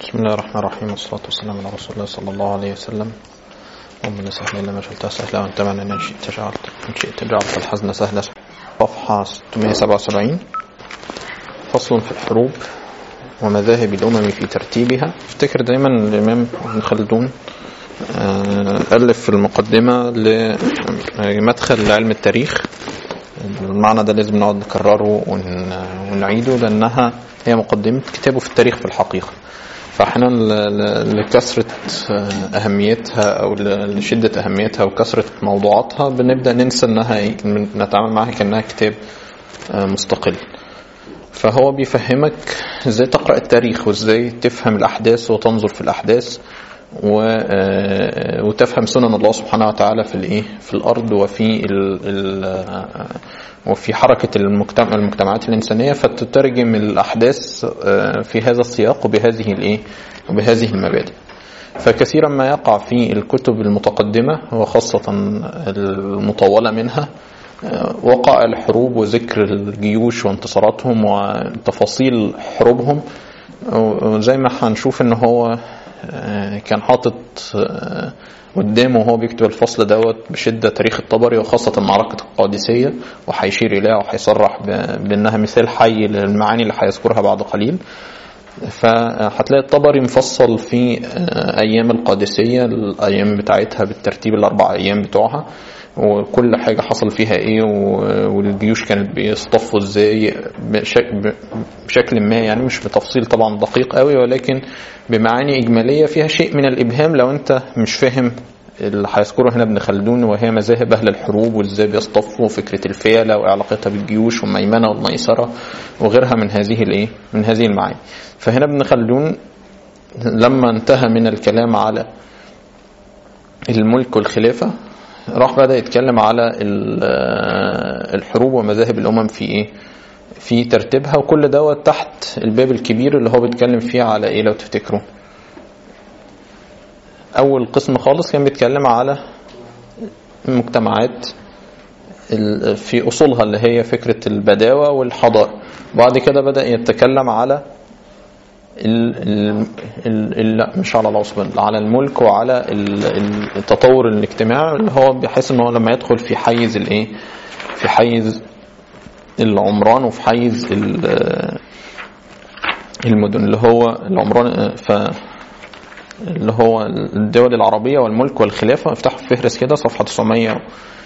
بسم الله الرحمن الرحيم والصلاة والسلام على رسول الله صلى الله عليه وسلم اللهم لا سهل إلا ما جعلتها سهلا وأنت معنا إن شئت جعلت إن شئت جعلت الحزن سهلا صفحة 677 فصل في الحروب ومذاهب الأمم في ترتيبها افتكر دايما الإمام ابن خلدون آه، ألف في المقدمة لمدخل لعلم التاريخ المعنى ده لازم نقعد نكرره ون- ونعيده لأنها هي مقدمة كتابه في التاريخ في الحقيقة فاحنا ل- ل- لكثرة آه، أهميتها أو ل- لشدة أهميتها وكثرة موضوعاتها بنبدأ ننسى إنها إيه، نتعامل معها كأنها كتاب آه، مستقل فهو بيفهمك ازاي تقرأ التاريخ وازاي تفهم الأحداث وتنظر في الأحداث و... آه، وتفهم سنن الله سبحانه وتعالى في الايه في الارض وفي ال... ال... آه، وفي حركه المجتمع المجتمعات الانسانيه فتترجم الاحداث آه، في هذا السياق وبهذه الايه وبهذه المبادئ فكثيرا ما يقع في الكتب المتقدمه وخاصه المطوله منها آه، وقائع الحروب وذكر الجيوش وانتصاراتهم وتفاصيل حروبهم وزي ما هنشوف ان هو آه، كان حاطط آه، قدامه وهو بيكتب الفصل دوت بشدة تاريخ الطبري وخاصة معركة القادسية وهيشير إليها وهيصرح ب- بأنها مثال حي للمعاني اللي هيذكرها بعد قليل فهتلاقي الطبري مفصل في آه، أيام القادسية الأيام بتاعتها بالترتيب الأربع أيام بتوعها وكل حاجة حصل فيها إيه و- والجيوش كانت بيصطفوا إزاي بشك- بشكل ما يعني مش بتفصيل طبعا دقيق قوي ولكن بمعاني إجمالية فيها شيء من الإبهام لو أنت مش فاهم اللي هيذكره هنا ابن خلدون وهي مذاهب أهل الحروب وإزاي بيصطفوا فكرة الفيلة وعلاقتها بالجيوش والميمنة والميسرة وغيرها من هذه الإيه من هذه المعاني فهنا ابن خلدون لما انتهى من الكلام على الملك والخلافة راح بدأ يتكلم على ال- آه، الحروب ومذاهب الأمم في إيه في ترتيبها وكل دوت تحت الباب الكبير اللي هو بيتكلم فيه على إيه لو تفتكروا أول قسم خالص كان بيتكلم على المجتمعات ال- في أصولها اللي هي فكرة البداوة والحضارة بعد كده بدأ يتكلم على ال ال ال ال لا مش على العصبة على الملك وعلى ال- ال- التطور الاجتماعي اللي هو بيحس ان هو لما يدخل في حيز الايه في حيز العمران وفي حيز ال- المدن اللي هو العمران ف اللي هو الدول العربية والملك والخلافة افتحوا الفهرس كده صفحة 900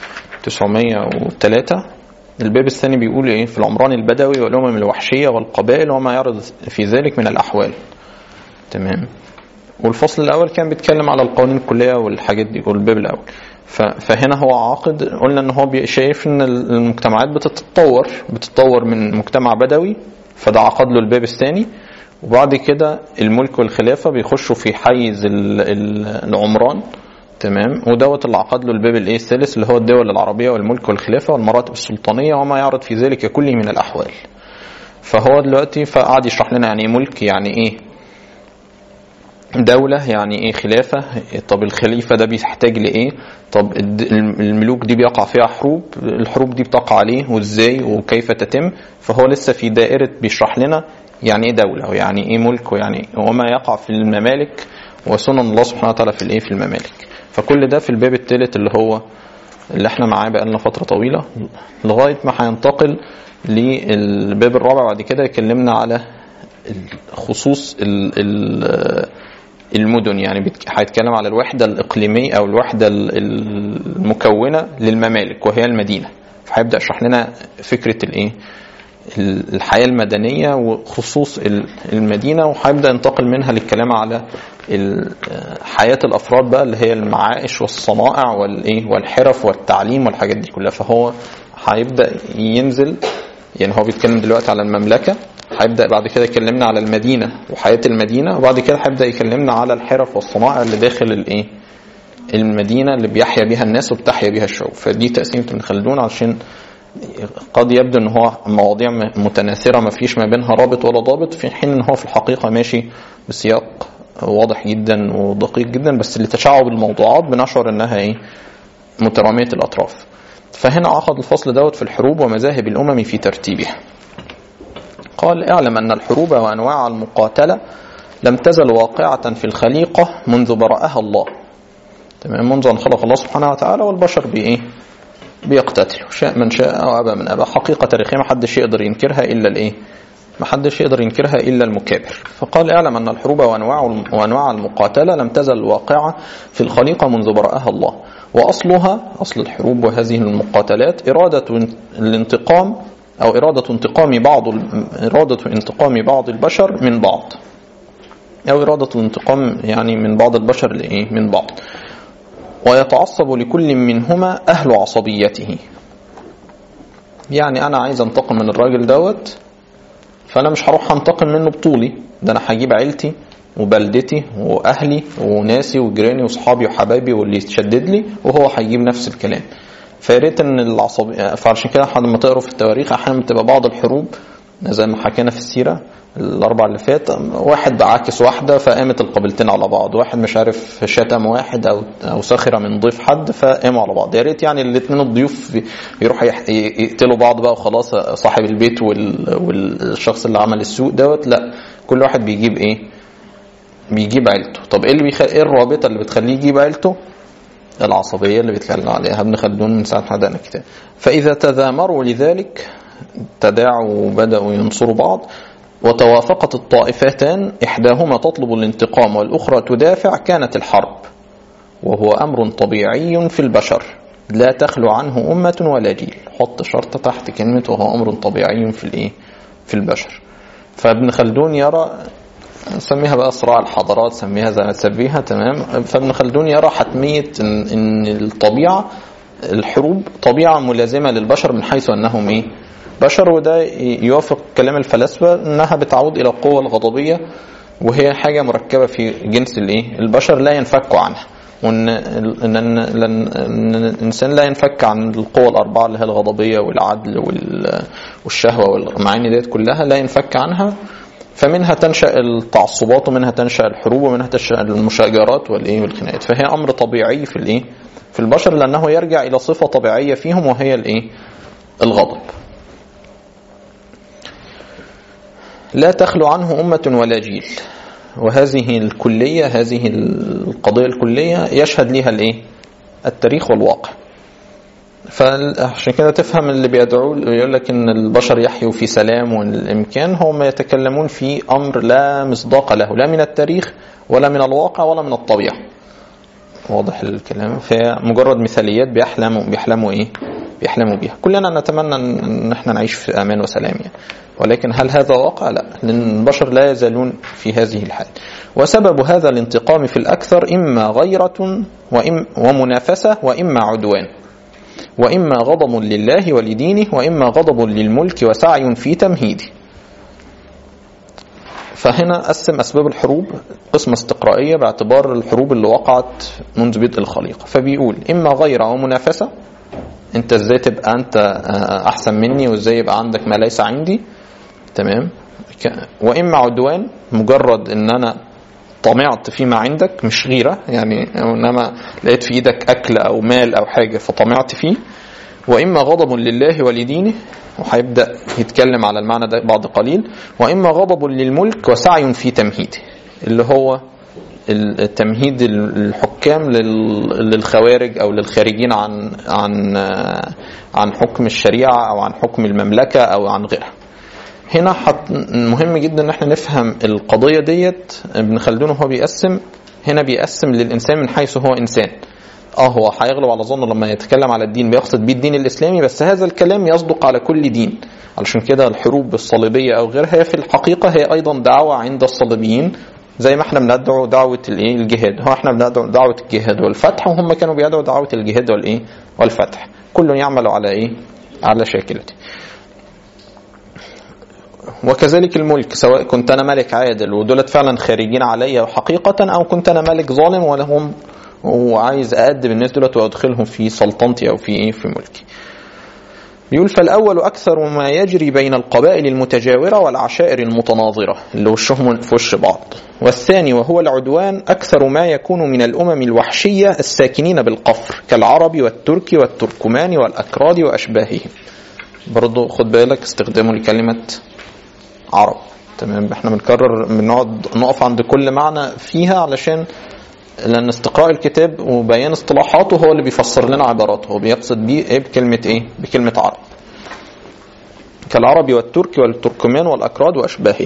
903 الباب الثاني بيقول ايه في العمران البدوي والامم الوحشيه والقبائل وما يعرض في ذلك من الاحوال تمام والفصل الاول كان بيتكلم على القوانين الكليه والحاجات دي والباب الاول ف- فهنا هو عاقد قلنا ان هو بي- شايف ان المجتمعات بتتطور بتتطور من مجتمع بدوي فده عقد له الباب الثاني وبعد كده الملك والخلافه بيخشوا في حيز ال- ال- العمران تمام ودوت اللي عقد له الباب الايه الثالث اللي هو الدول العربيه والملك والخلافه والمراتب السلطانيه وما يعرض في ذلك كله من الاحوال فهو دلوقتي فقعد يشرح لنا يعني ايه ملك يعني ايه دولة يعني ايه خلافة طب الخليفة ده بيحتاج لايه طب الد- الملوك دي بيقع فيها حروب الحروب دي بتقع عليه وازاي وكيف تتم فهو لسه في دائرة بيشرح لنا يعني ايه دولة ويعني ايه ملك ويعني وما يقع في الممالك وسنن الله سبحانه وتعالى في الايه في الممالك فكل ده في الباب الثالث اللي هو اللي احنا معاه بقالنا فترة طويلة لغاية ما هينتقل للباب الرابع بعد كده يكلمنا على خصوص ال- ال- المدن يعني بيتك- هيتكلم على الوحدة الإقليمية أو الوحدة ال- المكونة للممالك وهي المدينة فهيبدأ يشرح لنا فكرة الإيه الحياة المدنية وخصوص ال- المدينة وهيبدأ ينتقل منها للكلام على ال- حياة الأفراد بقى اللي هي المعائش والصنائع والإيه والحرف والتعليم والحاجات دي كلها فهو هيبدأ ينزل يعني هو بيتكلم دلوقتي على المملكة هيبدأ بعد كده يكلمنا على المدينة وحياة المدينة وبعد كده هيبدأ يكلمنا على الحرف والصنائع اللي داخل الإيه المدينة اللي بيحيا بيها الناس وبتحيا بيها الشعوب فدي تقسيمة ابن خلدون عشان قد يبدو ان هو مواضيع متناثره ما فيش ما بينها رابط ولا ضابط في حين ان هو في الحقيقه ماشي بسياق واضح جدا ودقيق جدا بس لتشعب الموضوعات بنشعر انها ايه متراميه الاطراف فهنا عقد الفصل دوت في الحروب ومذاهب الامم في ترتيبها قال اعلم ان الحروب وانواع المقاتله لم تزل واقعة في الخليقة منذ برأها الله تمام منذ أن خلق الله سبحانه وتعالى والبشر بإيه بيقتتلوا شاء من شاء أو أبى من أبى حقيقة تاريخية ما حدش يقدر ينكرها إلا الإيه ما حدش يقدر ينكرها إلا المكابر فقال اعلم أن الحروب وأنواع وأنواع المقاتلة لم تزل واقعة في الخليقة منذ برأها الله وأصلها أصل الحروب وهذه المقاتلات إرادة الانتقام أو إرادة انتقام بعض إرادة انتقام بعض البشر من بعض أو إرادة الانتقام يعني من بعض البشر لإيه من بعض ويتعصب لكل منهما أهل عصبيته يعني أنا عايز أنتقم من الراجل دوت فأنا مش هروح أنتقم منه بطولي ده أنا هجيب عيلتي وبلدتي واهلي وناسي وجيراني واصحابي وحبايبي واللي يتشدد لي وهو هيجيب نفس الكلام فيا ريت ان العصبيه فعشان كده لما تقروا في التواريخ احيانا بتبقى بعض الحروب زي ما حكينا في السيره الاربع اللي فات واحد بعاكس واحده فقامت القبيلتين على بعض واحد مش عارف شتم واحد او او سخر من ضيف حد فقاموا على بعض يا ريت يعني الاثنين الضيوف يروحوا يقتلوا بعض بقى وخلاص صاحب البيت والشخص اللي عمل السوء دوت لا كل واحد بيجيب ايه بيجيب عيلته طب ايه اللي بيخ... ايه الرابطه اللي بتخليه يجيب عيلته العصبيه اللي بيتكلم عليها ابن خلدون من ساعه ما بدانا الكتاب فاذا تذامروا لذلك تداعوا وبداوا ينصروا بعض وتوافقت الطائفتان احداهما تطلب الانتقام والاخرى تدافع كانت الحرب وهو امر طبيعي في البشر لا تخلو عنه امه ولا جيل حط شرطه تحت كلمه وهو امر طبيعي في الايه في البشر فابن خلدون يرى سميها بقى صراع الحضارات سميها زي ما تسميها تمام فابن خلدون يرى حتمية إن, إن الطبيعة الحروب طبيعة ملازمة للبشر من حيث أنهم إيه بشر وده يوافق كلام الفلاسفة أنها بتعود إلى القوة الغضبية وهي حاجة مركبة في جنس الإيه البشر لا ينفكوا عنها وان ان ان الانسان لا ينفك عن القوى الاربعه اللي هي الغضبيه والعدل والشهوه والمعاني ديت كلها لا ينفك عنها فمنها تنشا التعصبات ومنها تنشا الحروب ومنها تنشا المشاجرات والايه والخناقات فهي امر طبيعي في الايه في البشر لانه يرجع الى صفه طبيعيه فيهم وهي الايه الغضب لا تخلو عنه امه ولا جيل وهذه الكليه هذه القضيه الكليه يشهد لها الايه التاريخ والواقع فعشان كده تفهم اللي بيدعوا يقول لك ان البشر يحيوا في سلام والامكان هم يتكلمون في امر لا مصداق له لا من التاريخ ولا من الواقع ولا من الطبيعه واضح الكلام فهي مجرد مثاليات بيحلموا بيحلموا ايه بيحلموا بيها كلنا نتمنى ان احنا نعيش في امان وسلام يعني ولكن هل هذا واقع لا لان البشر لا يزالون في هذه الحال وسبب هذا الانتقام في الاكثر اما غيره وإم ومنافسه واما عدوان وإما غضب لله ولدينه وإما غضب للملك وسعي في تمهيده فهنا قسم أسباب الحروب قسمة استقرائية باعتبار الحروب اللي وقعت منذ بدء الخليقة فبيقول إما غير ومنافسة أنت إزاي تبقى أنت أحسن مني وإزاي يبقى عندك ما ليس عندي تمام وإما عدوان مجرد إن أنا طمعت فيما عندك مش غيرة يعني إنما لقيت في إيدك أكل أو مال أو حاجة فطمعت فيه وإما غضب لله ولدينه وهيبدأ يتكلم على المعنى ده بعد قليل وإما غضب للملك وسعي في تمهيده اللي هو التمهيد الحكام للخوارج او للخارجين عن عن عن حكم الشريعه او عن حكم المملكه او عن غيرها. هنا حط مهم جدا ان احنا نفهم القضيه ديت ابن خلدون وهو بيقسم هنا بيقسم للانسان من حيث هو انسان اه هو هيغلب على ظنه لما يتكلم على الدين بيقصد بيه الدين الاسلامي بس هذا الكلام يصدق على كل دين علشان كده الحروب الصليبيه او غيرها هي في الحقيقه هي ايضا دعوه عند الصليبيين زي ما احنا بندعو دعوه الايه الجهاد هو احنا بندعو دعوه الجهاد والفتح وهم كانوا بيدعوا دعوه الجهاد والايه والفتح كل يعمل على ايه على شاكلته وكذلك الملك سواء كنت انا ملك عادل ودولت فعلا خارجين عليا حقيقه او كنت انا ملك ظالم ولهم وعايز أأدب الناس دولت وأدخلهم في سلطنتي أو في إيه في ملكي يقول فالأول أكثر ما يجري بين القبائل المتجاورة والعشائر المتناظرة اللي وشهم في وش بعض والثاني وهو العدوان أكثر ما يكون من الأمم الوحشية الساكنين بالقفر كالعرب والترك والتركمان والأكراد وأشباههم برضو خد بالك استخدامه لكلمة عرب تمام احنا بنكرر بنقعد نقف عند كل معنى فيها علشان لان استقراء الكتاب وبيان اصطلاحاته هو اللي بيفسر لنا عباراته هو بيقصد بيه ايه بكلمه ايه بكلمه عرب كالعربي والترك والتركمان والاكراد واشباهه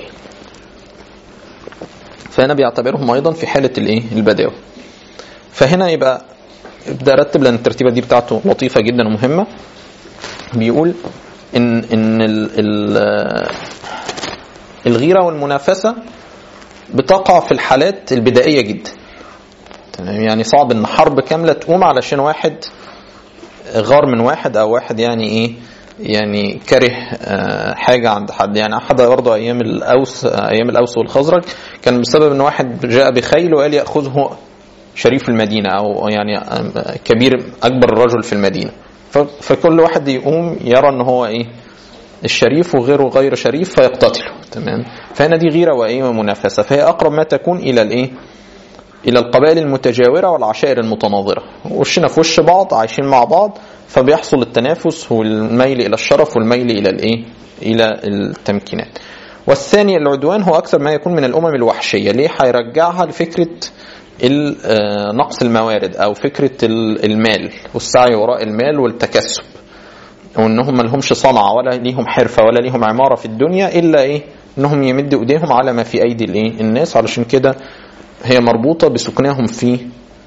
فهنا بيعتبرهم ايضا في حاله الايه البداوه فهنا يبقى ابدا رتب لان الترتيبه دي بتاعته لطيفه جدا ومهمه بيقول ان ان ال ال الغيره والمنافسه بتقع في الحالات البدائيه جدا تمام يعني صعب ان حرب كامله تقوم علشان واحد غار من واحد او واحد يعني ايه يعني كره حاجه عند حد يعني احد برضه ايام الاوس ايام الاوس والخزرج كان بسبب ان واحد جاء بخيل وقال ياخذه شريف المدينه او يعني كبير اكبر رجل في المدينه فكل واحد يقوم يرى ان هو ايه الشريف وغيره غير شريف فيقتتله تمام فهنا دي غيره وايه ومنافسه فهي اقرب ما تكون الى الايه الى القبائل المتجاوره والعشائر المتناظره وشنا في وش بعض عايشين مع بعض فبيحصل التنافس والميل الى الشرف والميل الى الايه الى التمكينات والثاني العدوان هو اكثر ما يكون من الامم الوحشيه ليه هيرجعها لفكره نقص الموارد او فكره المال والسعي وراء المال والتكسب وانهم ما لهمش صنعه ولا ليهم حرفه ولا ليهم عماره في الدنيا الا ايه انهم يمدوا ايديهم على ما في ايدي الايه الناس علشان كده هي مربوطه بسكنهم في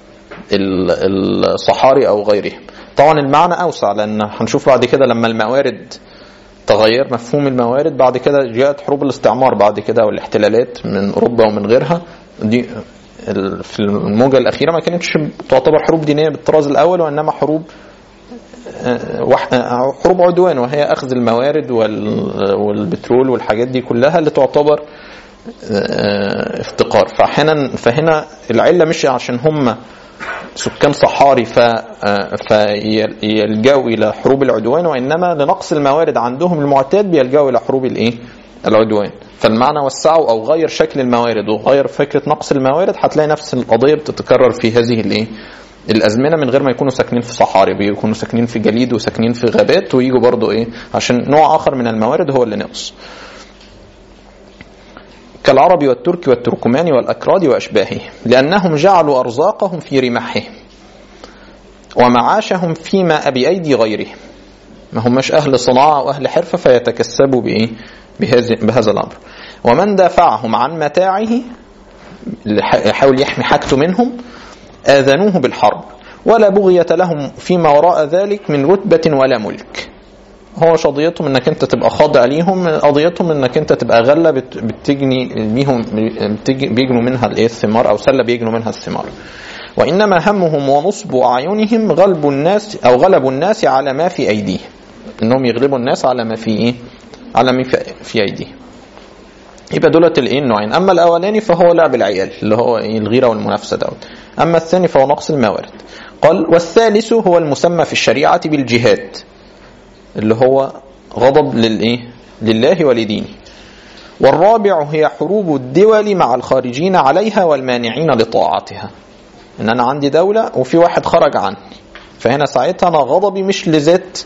الصحاري او غيرهم طبعا المعنى اوسع لان هنشوف بعد كده لما الموارد تغير مفهوم الموارد بعد كده جاءت حروب الاستعمار بعد كده والاحتلالات من اوروبا ومن غيرها دي في الموجة الأخيرة ما كانتش تعتبر حروب دينية بالطراز الأول وإنما حروب حروب عدوان وهي أخذ الموارد والبترول والحاجات دي كلها اللي تعتبر افتقار فهنا فهنا العلة مش عشان هم سكان صحاري ف فيلجأوا إلى حروب العدوان وإنما لنقص الموارد عندهم المعتاد بيلجأوا إلى حروب الإيه؟ العدوان فالمعنى وسعه او غير شكل الموارد وغير فكره نقص الموارد هتلاقي نفس القضيه بتتكرر في هذه الايه الازمنه من غير ما يكونوا ساكنين في صحاري بيكونوا ساكنين في جليد وساكنين في غابات ويجوا برضو ايه عشان نوع اخر من الموارد هو اللي نقص كالعرب والترك والتركمان والاكراد واشباههم لانهم جعلوا ارزاقهم في رمحهم ومعاشهم فيما بايدي غيرهم ما هماش اهل صناعه واهل حرفه فيتكسبوا بايه بهذا بهذا الامر ومن دافعهم عن متاعه يحاول يحمي حاجته منهم اذنوه بالحرب ولا بغية لهم فيما وراء ذلك من رتبة ولا ملك هو مش قضيتهم انك انت تبقى خاضع ليهم قضيتهم انك انت تبقى غله بتجني بيهم بيجنوا منها الايه الثمار او سله بيجنوا منها الثمار وانما همهم ونصب اعينهم غلب الناس او غلب الناس على ما في ايديهم انهم يغلبوا الناس على ما في ايه على ما في ايديهم يبقى دولت الايه النوعين اما الاولاني فهو لعب العيال اللي هو ايه الغيره والمنافسه دوت اما الثاني فهو نقص الموارد قال والثالث هو المسمى في الشريعه بالجهاد اللي هو غضب للايه لله ولدينه والرابع هي حروب الدول مع الخارجين عليها والمانعين لطاعتها ان انا عندي دولة وفي واحد خرج عني فهنا ساعتها انا غضبي مش لذات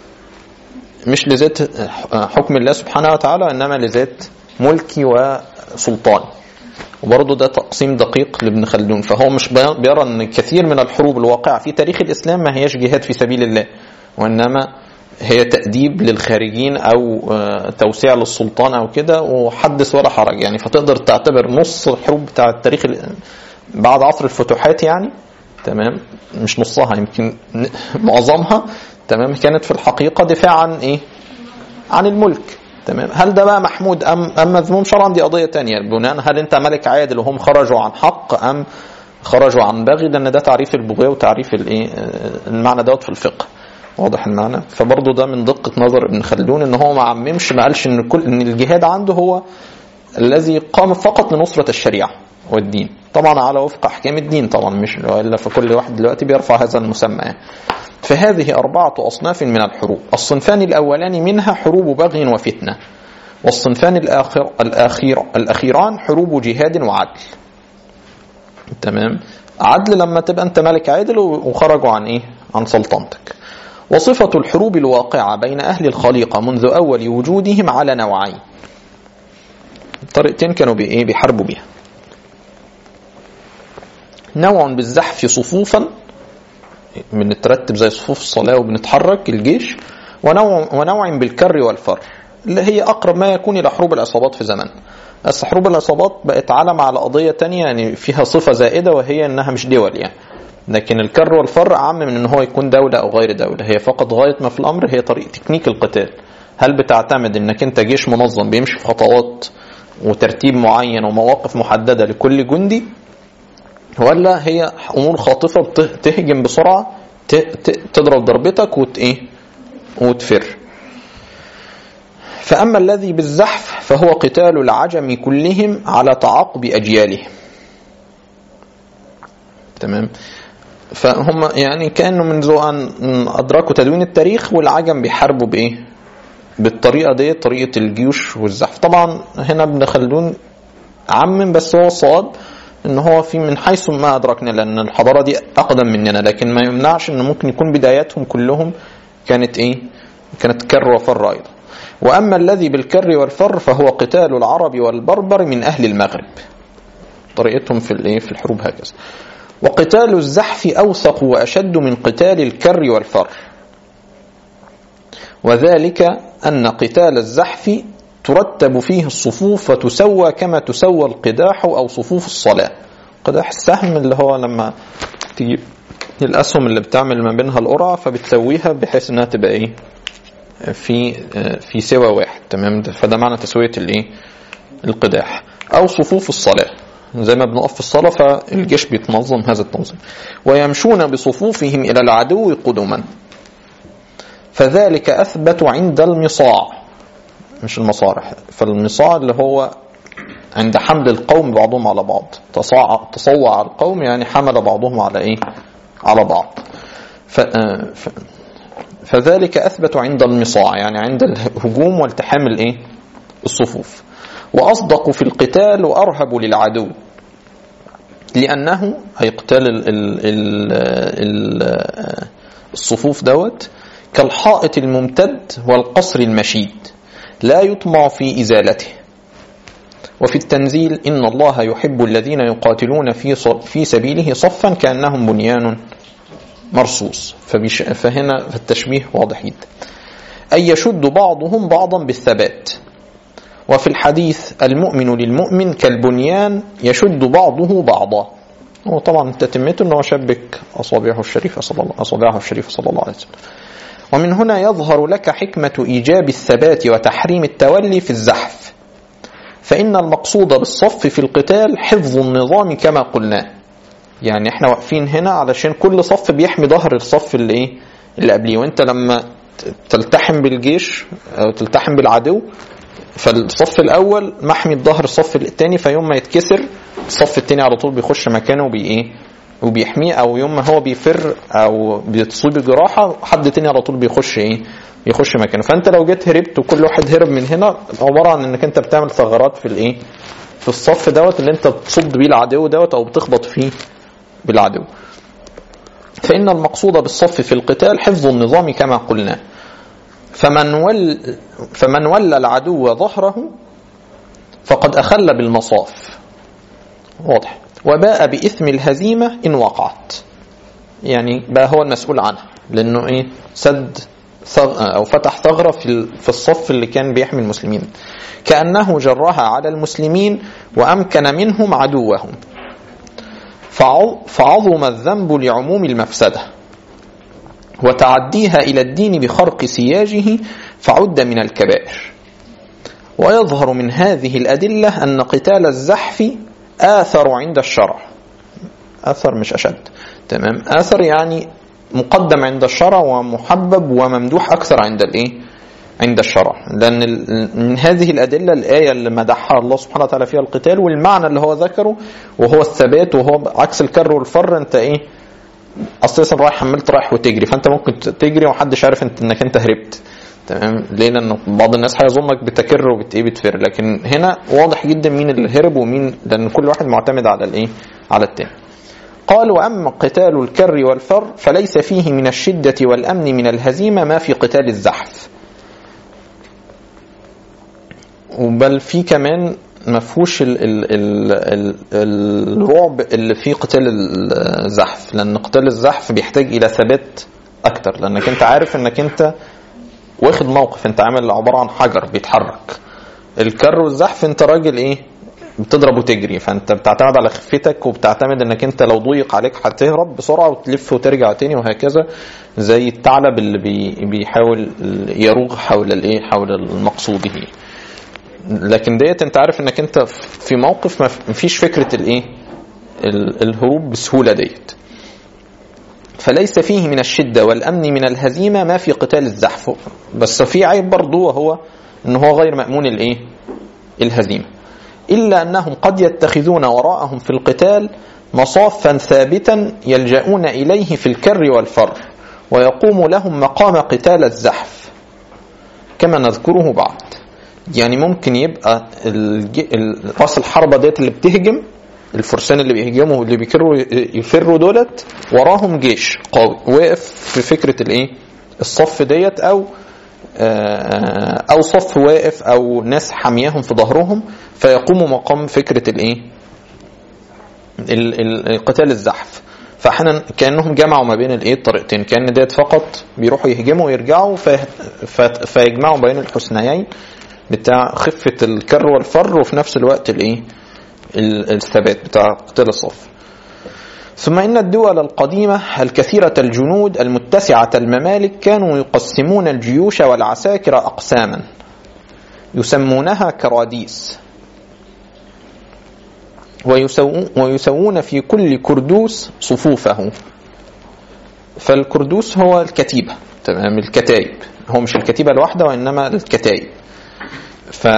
مش لذات حكم الله سبحانه وتعالى انما لذات ملكي وسلطاني وبرضه ده تقسيم دقيق لابن خلدون فهو مش بيرى ان كثير من الحروب الواقعه في تاريخ الاسلام ما هياش جهاد في سبيل الله وانما هي تأديب للخارجين أو توسيع للسلطان أو كده وحدث ولا حرج يعني فتقدر تعتبر نص الحروب بتاع التاريخ بعد عصر الفتوحات يعني تمام مش نصها يمكن معظمها تمام كانت في الحقيقة دفاع عن إيه؟ عن الملك تمام هل ده بقى محمود أم أم مذموم شرعا دي قضية تانية بناء هل أنت ملك عادل وهم خرجوا عن حق أم خرجوا عن باغي لأن ده تعريف البغية وتعريف الإيه المعنى دوت في الفقه واضح المعنى فبرضه ده من دقة نظر ابن خلدون ان هو ما عممش ما قالش ان كل ان الجهاد عنده هو الذي قام فقط لنصرة الشريعة والدين طبعا على وفق احكام الدين طبعا مش الا فكل واحد دلوقتي بيرفع هذا المسمى يعني. فهذه أربعة أصناف من الحروب الصنفان الأولان منها حروب بغي وفتنة والصنفان الآخر الأخير الأخيران حروب جهاد وعدل تمام عدل لما تبقى أنت ملك عادل وخرجوا عن إيه عن سلطنتك وصفة الحروب الواقعة بين أهل الخليقة منذ أول وجودهم على نوعين طريقتين كانوا بي ايه بيحاربوا بيها نوع بالزحف صفوفا بنترتب زي صفوف الصلاة وبنتحرك الجيش ونوع, ونوع بالكر والفر اللي هي أقرب ما يكون إلى حروب العصابات في زمان بس حروب العصابات بقت علم على قضية تانية يعني فيها صفة زائدة وهي إنها مش دول يعني لكن الكر والفر أعم من إن هو يكون دولة أو غير دولة هي فقط غاية ما في الأمر هي طريقة تكنيك القتال هل بتعتمد إنك أنت جيش منظم بيمشي في خطوات وترتيب معين ومواقف محددة لكل جندي ولا هي امور خاطفه تهجم بسرعه تضرب ضربتك وت ايه وتفر فاما الذي بالزحف فهو قتال العجم كلهم على تعاقب اجيالهم تمام فهم يعني كانوا منذ ان ادركوا تدوين التاريخ والعجم بيحاربوا بايه بالطريقه دي طريقه الجيوش والزحف طبعا هنا ابن خلدون عمم بس هو الصواب ان هو في من حيث ما ادركنا لان الحضاره دي اقدم مننا لكن ما يمنعش ان ممكن يكون بداياتهم كلهم كانت ايه كانت كر وفر ايضا واما الذي بالكر والفر فهو قتال العرب والبربر من اهل المغرب طريقتهم في الايه في الحروب هكذا وقتال الزحف اوثق واشد من قتال الكر والفر وذلك ان قتال الزحف ترتب فيه الصفوف وتسوى كما تسوى القداح أو صفوف الصلاة قداح السهم اللي هو لما تجيب الأسهم اللي بتعمل ما بينها القرعة فبتسويها بحيث انها تبقى ايه في في سوى واحد تمام فده معنى تسوية الايه القداح أو صفوف الصلاة زي ما بنقف في الصلاة فالجيش بيتنظم هذا التنظيم ويمشون بصفوفهم إلى العدو قدما فذلك أثبت عند المصاع مش المصارح فالمصاع اللي هو عند حمل القوم بعضهم على بعض تصاع تصوع القوم يعني حمل بعضهم على ايه على بعض ف... ف... فذلك اثبت عند المصاع يعني عند الهجوم والتحام الايه الصفوف واصدق في القتال وارهب للعدو لانه هيقتال ال... ال... ال... ال... الصفوف دوت كالحائط الممتد والقصر المشيد لا يطمع في إزالته وفي التنزيل إن الله يحب الذين يقاتلون في في سبيله صفا كأنهم بنيان مرصوص فهنا التشبيه واضح جدا أي يشد بعضهم بعضا بالثبات وفي الحديث المؤمن للمؤمن كالبنيان يشد بعضه بعضا وطبعا تتمته انه شبك اصابعه الشريفه صلى الله اصابعه الشريفه صلى الله عليه وسلم ومن هنا يظهر لك حكمة إيجاب الثبات وتحريم التولي في الزحف فإن المقصود بالصف في القتال حفظ النظام كما قلنا يعني احنا واقفين هنا علشان كل صف بيحمي ظهر الصف اللي ايه اللي قبليه وانت لما تلتحم بالجيش او تلتحم بالعدو فالصف الاول محمي الظهر الصف الثاني فيوم ما يتكسر الصف الثاني على طول بيخش مكانه وبي ايه وبيحميه او يوم ما هو بيفر او بيتصيب جراحه حد تاني على طول بيخش ايه يخش مكانه فانت لو جيت هربت وكل واحد هرب من هنا عباره عن انك انت بتعمل ثغرات في الايه في الصف دوت اللي انت بتصد بيه العدو دوت او بتخبط فيه بالعدو فان المقصود بالصف في القتال حفظ النظام كما قلنا فمن ول فمن ولى العدو ظهره فقد اخل بالمصاف واضح وباء بإثم الهزيمة إن وقعت يعني بقى هو المسؤول عنها لأنه إيه سد ثغ أو فتح ثغرة في في الصف اللي كان بيحمي المسلمين كأنه جرها على المسلمين وأمكن منهم عدوهم فعظم الذنب لعموم المفسدة وتعديها إلى الدين بخرق سياجه فعد من الكبائر ويظهر من هذه الأدلة أن قتال الزحف آثر عند الشرع آثر مش أشد تمام آثر يعني مقدم عند الشرع ومحبب وممدوح أكثر عند الإيه عند الشرع لأن من هذه الأدلة الآية اللي مدحها الله سبحانه وتعالى فيها القتال والمعنى اللي هو ذكره وهو الثبات وهو عكس الكر والفر أنت إيه أصلا رايح حملت رايح وتجري فأنت ممكن تجري ومحدش عارف انت انك انت هربت تمام ليه لان بعض الناس هيظنك بتكر وبت ايه بتفر لكن هنا واضح جدا مين اللي هرب ومين لان كل واحد معتمد على الايه على التاني قال واما قتال الكر والفر فليس فيه من الشده والامن من الهزيمه ما في قتال الزحف بل في كمان ما فيهوش ال ال ال ال الرعب اللي فيه قتال الزحف لان قتال الزحف بيحتاج الى ثبات اكتر لانك انت عارف انك انت واخد موقف انت عامل عباره عن حجر بيتحرك الكر والزحف انت راجل ايه بتضرب وتجري فانت بتعتمد على خفتك وبتعتمد انك انت لو ضيق عليك هتهرب بسرعه وتلف وترجع تاني وهكذا زي الثعلب اللي بي بيحاول يروغ حول الايه حول المقصوده لكن ديت انت عارف انك انت في موقف ما فيش فكره الايه الهروب بسهوله ديت فليس فيه من الشده والامن من الهزيمه ما في قتال الزحف بس في عيب برضه وهو ان هو غير مامون الايه الهزيمه الا انهم قد يتخذون وراءهم في القتال مصافا ثابتا يلجؤون اليه في الكر والفر ويقوم لهم مقام قتال الزحف كما نذكره بعد يعني ممكن يبقى راس الحربة ديت اللي بتهجم الفرسان اللي بيهجموا واللي بيكروا يفروا دولت وراهم جيش قوي واقف في فكرة الايه الصف ديت او او صف واقف او ناس حامياهم في ظهرهم فيقوموا مقام فكرة الايه قتال الزحف فاحيانا كانهم جمعوا ما بين الايه الطريقتين كان ديت فقط بيروحوا يهجموا ويرجعوا فيجمعوا بين الحسنيين بتاع خفة الكر والفر وفي نفس الوقت الايه الثبات بتاع قتال الصف ثم إن الدول القديمة الكثيرة الجنود المتسعة الممالك كانوا يقسمون الجيوش والعساكر أقساما يسمونها كراديس ويسوون في كل كردوس صفوفه فالكردوس هو الكتيبة تمام الكتايب هو مش الكتيبة الواحدة وإنما الكتايب ف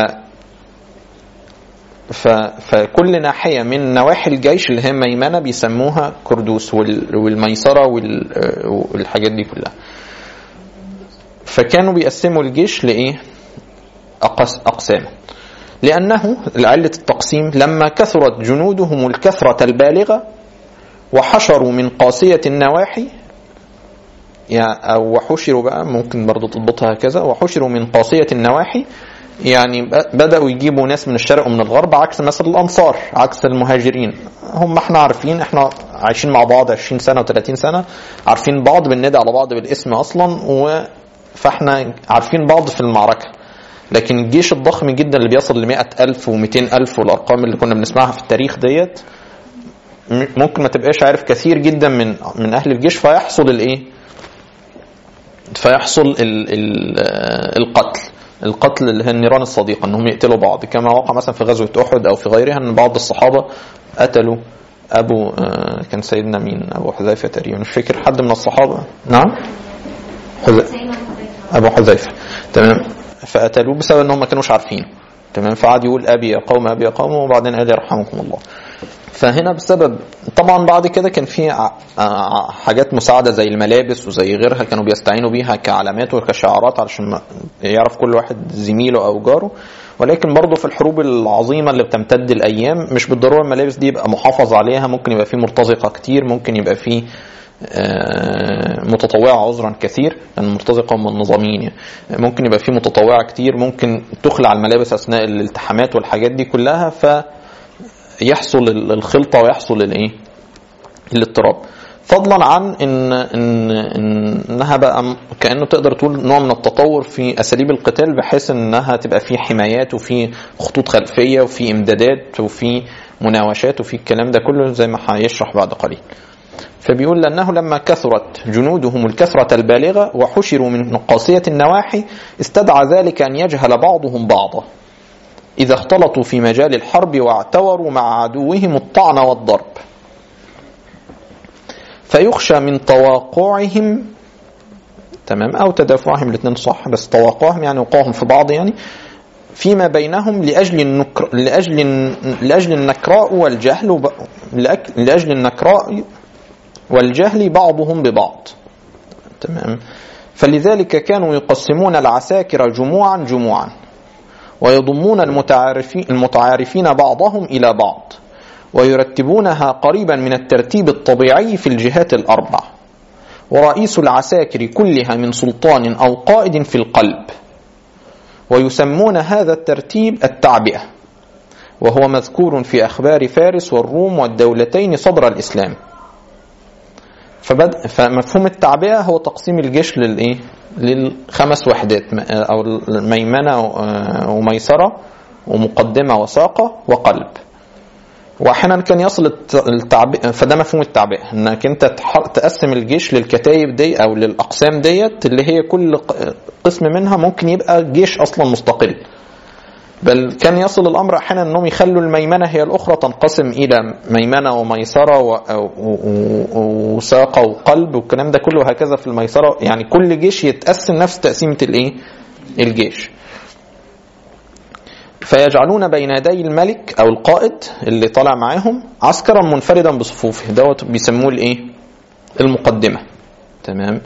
ف... فكل ناحية من نواحي الجيش اللي هي ميمنة بيسموها كردوس وال... والميسرة وال... والحاجات دي كلها فكانوا بيقسموا الجيش لإيه أقس... أقسام لأنه لعلة التقسيم لما كثرت جنودهم الكثرة البالغة وحشروا من قاسية النواحي يعني أو وحشروا بقى ممكن برضو تضبطها هكذا وحشروا من قاسية النواحي يعني بدأوا يجيبوا ناس من الشرق ومن الغرب عكس مثلا الأنصار عكس المهاجرين هم احنا عارفين احنا عايشين مع بعض 20 سنة و30 سنة عارفين بعض بننادي على بعض بالاسم أصلا و فاحنا عارفين بعض في المعركة لكن الجيش الضخم جدا اللي بيصل ل ألف و ألف والأرقام اللي كنا بنسمعها في التاريخ ديت ممكن ما تبقاش عارف كثير جدا من من أهل الجيش فيحصل الإيه؟ فيحصل ال ال القتل القتل اللي هي النيران الصديقه انهم يقتلوا بعض كما وقع مثلا في غزوه احد او في غيرها ان بعض الصحابه قتلوا ابو كان سيدنا مين ابو حذيفه تقريبا مش فاكر حد من الصحابه نعم ابو حذيفه تمام فقتلوه بسبب انهم ما كانوش عارفين تمام فقعد يقول ابي يا قوم ابي يا قوم وبعدين قال يرحمكم الله فهنا بسبب طبعا بعد كده كان في حاجات مساعده زي الملابس وزي غيرها كانوا بيستعينوا بيها كعلامات وكشعارات علشان يعرف كل واحد زميله او جاره ولكن برضه في الحروب العظيمه اللي بتمتد الايام مش بالضروره الملابس دي يبقى محافظ عليها ممكن يبقى في مرتزقه كتير ممكن يبقى في متطوعة عذرا كثير لأن المرتزقة هم النظاميين يعني. ممكن يبقى في متطوعة كتير ممكن تخلع الملابس أثناء الالتحامات والحاجات دي كلها ف يحصل الخلطة ويحصل الايه الاضطراب فضلا عن ان ان انها بقى كانه تقدر تقول نوع من التطور في اساليب القتال بحيث انها تبقى في حمايات وفي خطوط خلفيه وفي امدادات وفي مناوشات وفي الكلام ده كله زي ما هيشرح بعد قليل. فبيقول لأنه لما كثرت جنودهم الكثرة البالغة وحشروا من قاسية النواحي استدعى ذلك أن يجهل بعضهم بعضا إذا اختلطوا في مجال الحرب واعتوروا مع عدوهم الطعن والضرب فيخشى من تواقعهم تمام أو تدافعهم الاثنين صح بس تواقعهم يعني وقوعهم في بعض يعني فيما بينهم لأجل النكر لأجل لأجل النكراء والجهل لأجل النكراء والجهل بعضهم ببعض تمام فلذلك كانوا يقسمون العساكر جموعا جموعا ويضمون المتعارفين, المتعارفين بعضهم إلى بعض ويرتبونها قريبا من الترتيب الطبيعي في الجهات الأربع ورئيس العساكر كلها من سلطان أو قائد في القلب ويسمون هذا الترتيب التعبئة وهو مذكور في أخبار فارس والروم والدولتين صدر الإسلام فبدأ فمفهوم التعبئة هو تقسيم الجيش للإيه؟ للخمس وحدات أو الميمنة وميسرة ومقدمة وساقة وقلب واحيانا كان يصل التعبئه فده مفهوم التعبئه انك انت تقسم الجيش للكتايب دي او للاقسام ديت اللي هي كل قسم منها ممكن يبقى جيش اصلا مستقل بل كان يصل الامر احيانا انهم يخلوا الميمنه هي الاخرى تنقسم الى ميمنه وميسره وساقه وقلب والكلام ده كله هكذا في الميسره يعني كل جيش يتقسم نفس تقسيمه الايه؟ الجيش. فيجعلون بين يدي الملك او القائد اللي طالع معاهم عسكرا منفردا بصفوفه دوت بيسموه الايه؟ المقدمه. تمام؟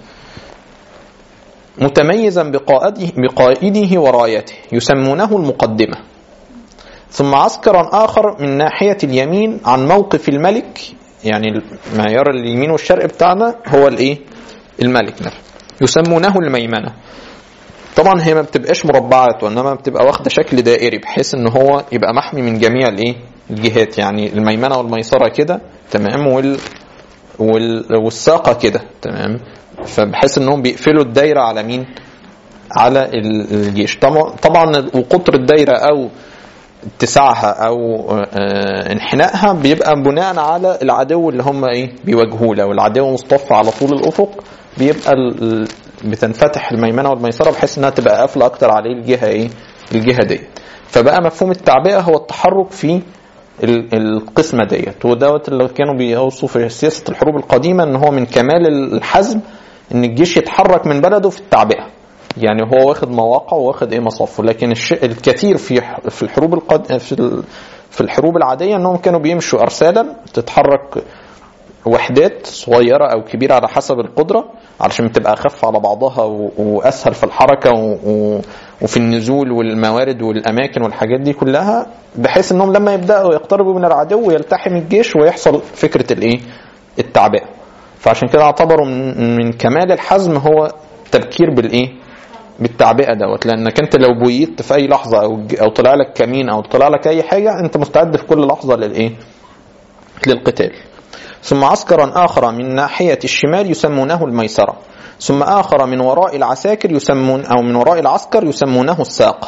متميزا بقائده, بقائده ورايته يسمونه المقدمة ثم عسكرا آخر من ناحية اليمين عن موقف الملك يعني معيار اليمين والشرق بتاعنا هو الايه الملك نفسه يسمونه الميمنة طبعا هي ما بتبقاش مربعات وانما بتبقى واخده شكل دائري بحيث ان هو يبقى محمي من جميع الايه الجهات يعني الميمنه والميسره كده تمام وال والساقه كده تمام فبحيث انهم بيقفلوا الدايره على مين؟ على الجيش طبعا وقطر الدايره او اتساعها او انحنائها بيبقى بناء على العدو اللي هم ايه بيواجهوه لو العدو مصطف على طول الافق بيبقى بتنفتح الميمنه والميسره بحيث انها تبقى قافله اكتر عليه الجهه ايه الجهه دي فبقى مفهوم التعبئه هو التحرك في القسمه ديت ودوت اللي كانوا بيوصوا في سياسه الحروب القديمه ان هو من كمال الحزم ان الجيش يتحرك من بلده في التعبئه يعني هو واخد مواقع واخد ايه مصافه لكن الش... الكثير في في الحروب القد... في في الحروب العاديه انهم كانوا بيمشوا ارسالا تتحرك وحدات صغيره او كبيره على حسب القدره علشان تبقى اخف على بعضها و... واسهل في الحركه و... و... وفي النزول والموارد والاماكن والحاجات دي كلها بحيث انهم لما يبداوا يقتربوا من العدو يلتحم الجيش ويحصل فكره الايه التعبئه فعشان كده اعتبروا من, من كمال الحزم هو تبكير بالايه بالتعبئه دوت لانك انت لو بويت في اي لحظه او او طلع لك كمين او طلع لك اي حاجه انت مستعد في كل لحظه للايه للقتال ثم عسكرا اخر من ناحيه الشمال يسمونه الميسره ثم اخر من وراء العساكر يسمون او من وراء العسكر يسمونه الساقه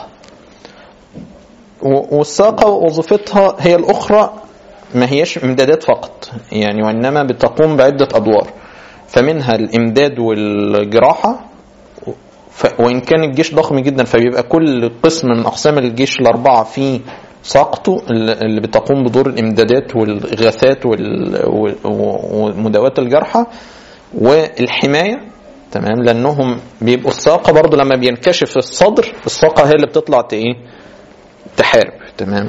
والساقه وظيفتها هي الاخرى ما هيش امدادات فقط يعني وانما بتقوم بعده ادوار فمنها الامداد والجراحه وان كان الجيش ضخم جدا فبيبقى كل قسم من اقسام الجيش الاربعه فيه ساقته اللي بتقوم بدور الامدادات والاغاثات ومداواه الجرحى والحمايه تمام لانهم بيبقوا الساقه برضه لما بينكشف الصدر الساقه هي اللي بتطلع ايه تحارب تمام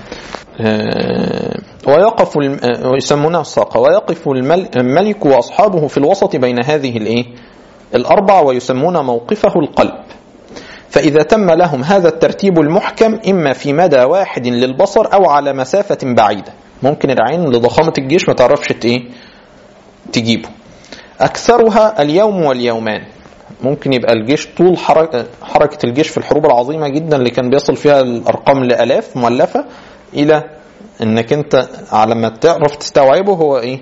آه ويقف ويسمونها الساقه ويقف الملك واصحابه في الوسط بين هذه الايه الاربع ويسمون موقفه القلب فإذا تم لهم هذا الترتيب المحكم إما في مدى واحد للبصر أو على مسافة بعيدة ممكن العين لضخامة الجيش ما تعرفش إيه تجيبه أكثرها اليوم واليومان ممكن يبقى الجيش طول حركة, حركة الجيش في الحروب العظيمة جدا اللي كان بيصل فيها الأرقام لألاف مؤلفة إلى إنك أنت على ما تعرف تستوعبه هو إيه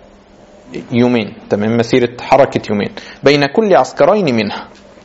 يومين تمام مسيرة حركة يومين بين كل عسكرين منها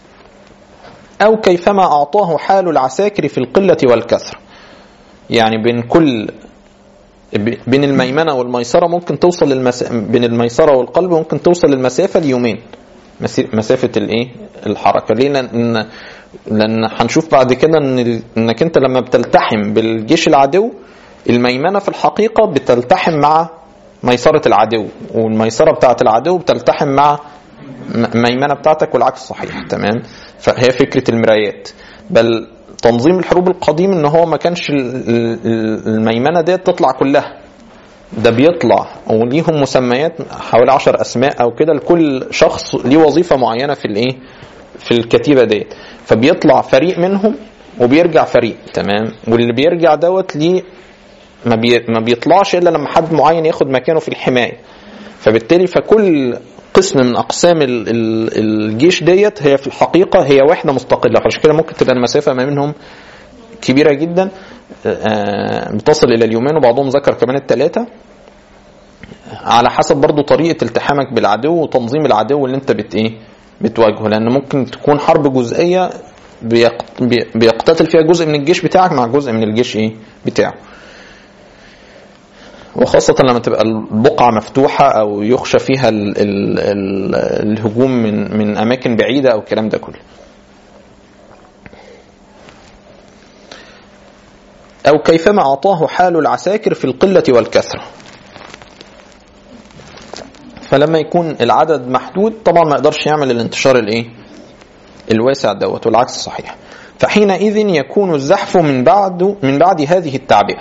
أو كيفما أعطاه حال العساكر في القلة والكثرة يعني بين كل بين الميمنة والميسرة ممكن توصل للمس... بين الميسرة والقلب ممكن توصل للمسافة ليومين مسافة الايه الحركة ليه لأن لأن هنشوف بعد كده إن إنك أنت لما بتلتحم بالجيش العدو الميمنة في الحقيقة بتلتحم مع ميسرة العدو والميسرة بتاعة العدو بتلتحم مع ميمنة بتاعتك والعكس صحيح تمام فهي فكرة المرايات بل تنظيم الحروب القديم ان هو ما كانش الميمنة ديت تطلع كلها ده بيطلع وليهم مسميات حوالي عشر اسماء او كده لكل شخص ليه وظيفة معينة في الايه في الكتيبة ديت فبيطلع فريق منهم وبيرجع فريق تمام واللي بيرجع دوت ليه ما, بي ما بيطلعش الا لما حد معين ياخد مكانه في الحمايه فبالتالي فكل قسم من اقسام الجيش ديت هي في الحقيقه هي وحده مستقله عشان كده ممكن تبقى المسافه ما بينهم كبيره جدا آه، بتصل الى اليومين وبعضهم ذكر كمان الثلاثه على حسب برضو طريقه التحامك بالعدو وتنظيم العدو اللي انت بت ايه بتواجهه لان ممكن تكون حرب جزئيه بيق- بي- بيقتتل فيها جزء من الجيش بتاعك مع جزء من الجيش ايه بتاعه وخاصة لما تبقى البقعة مفتوحة أو يخشى فيها ال ال ال الهجوم من من أماكن بعيدة أو الكلام ده كله. أو كيفما أعطاه حال العساكر في القلة والكثرة. فلما يكون العدد محدود طبعا ما يقدرش يعمل الانتشار الايه؟ الواسع دوت والعكس صحيح. فحينئذ يكون الزحف من بعد من بعد هذه التعبئة.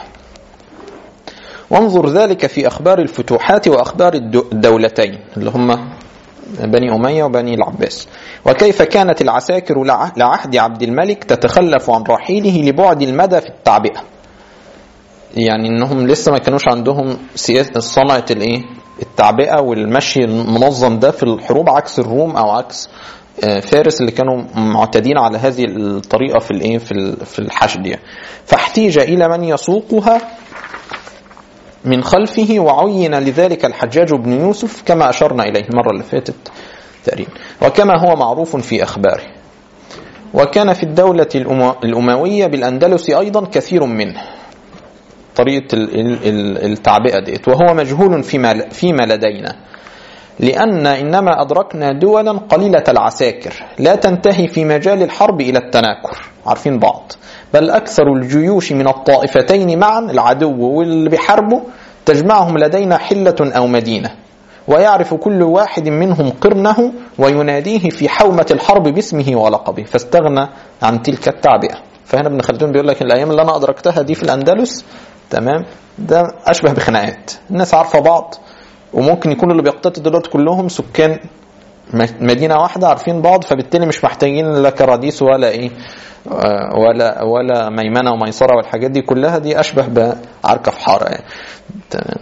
وانظر ذلك في أخبار الفتوحات وأخبار الدو- الدولتين اللي هم بني أمية وبني العباس وكيف كانت العساكر لع- لعهد عبد الملك تتخلف عن رحيله لبعد المدى في التعبئة يعني انهم لسه ما كانوش عندهم سياسة صنعة الايه التعبئة والمشي المنظم ده في الحروب عكس الروم او عكس آه، فارس اللي كانوا معتادين على هذه الطريقة في الايه في ال- في الحشد يعني فاحتيج الى من يسوقها من خلفه وعين لذلك الحجاج بن يوسف كما أشرنا إليه المرة اللي فاتت تقريبا وكما هو معروف في أخباره وكان في الدولة الأما- الأموية بالأندلس أيضا كثير منه طريقة ال- ال- ال- التعبئة ديت وهو مجهول فيما فيما لدينا لأن إنما أدركنا دولا قليلة العساكر لا تنتهي في مجال الحرب إلى التناكر عارفين بعض بل أكثر الجيوش من الطائفتين معا العدو واللي بيحاربوا تجمعهم لدينا حلة أو مدينة ويعرف كل واحد منهم قرنه ويناديه في حومة الحرب باسمه ولقبه فاستغنى عن تلك التعبئة فهنا ابن خلدون بيقول لك الأيام اللي أنا أدركتها دي في الأندلس تمام ده أشبه بخناقات الناس عارفة بعض وممكن يكون اللي بيقتتل دلوقتي كلهم سكان م- مدينة واحدة عارفين بعض فبالتالي مش محتاجين لا كراديس ولا ايه آه، ولا ولا ميمنة وميسرة والحاجات دي كلها دي أشبه بعركة في حارة يعني. تمام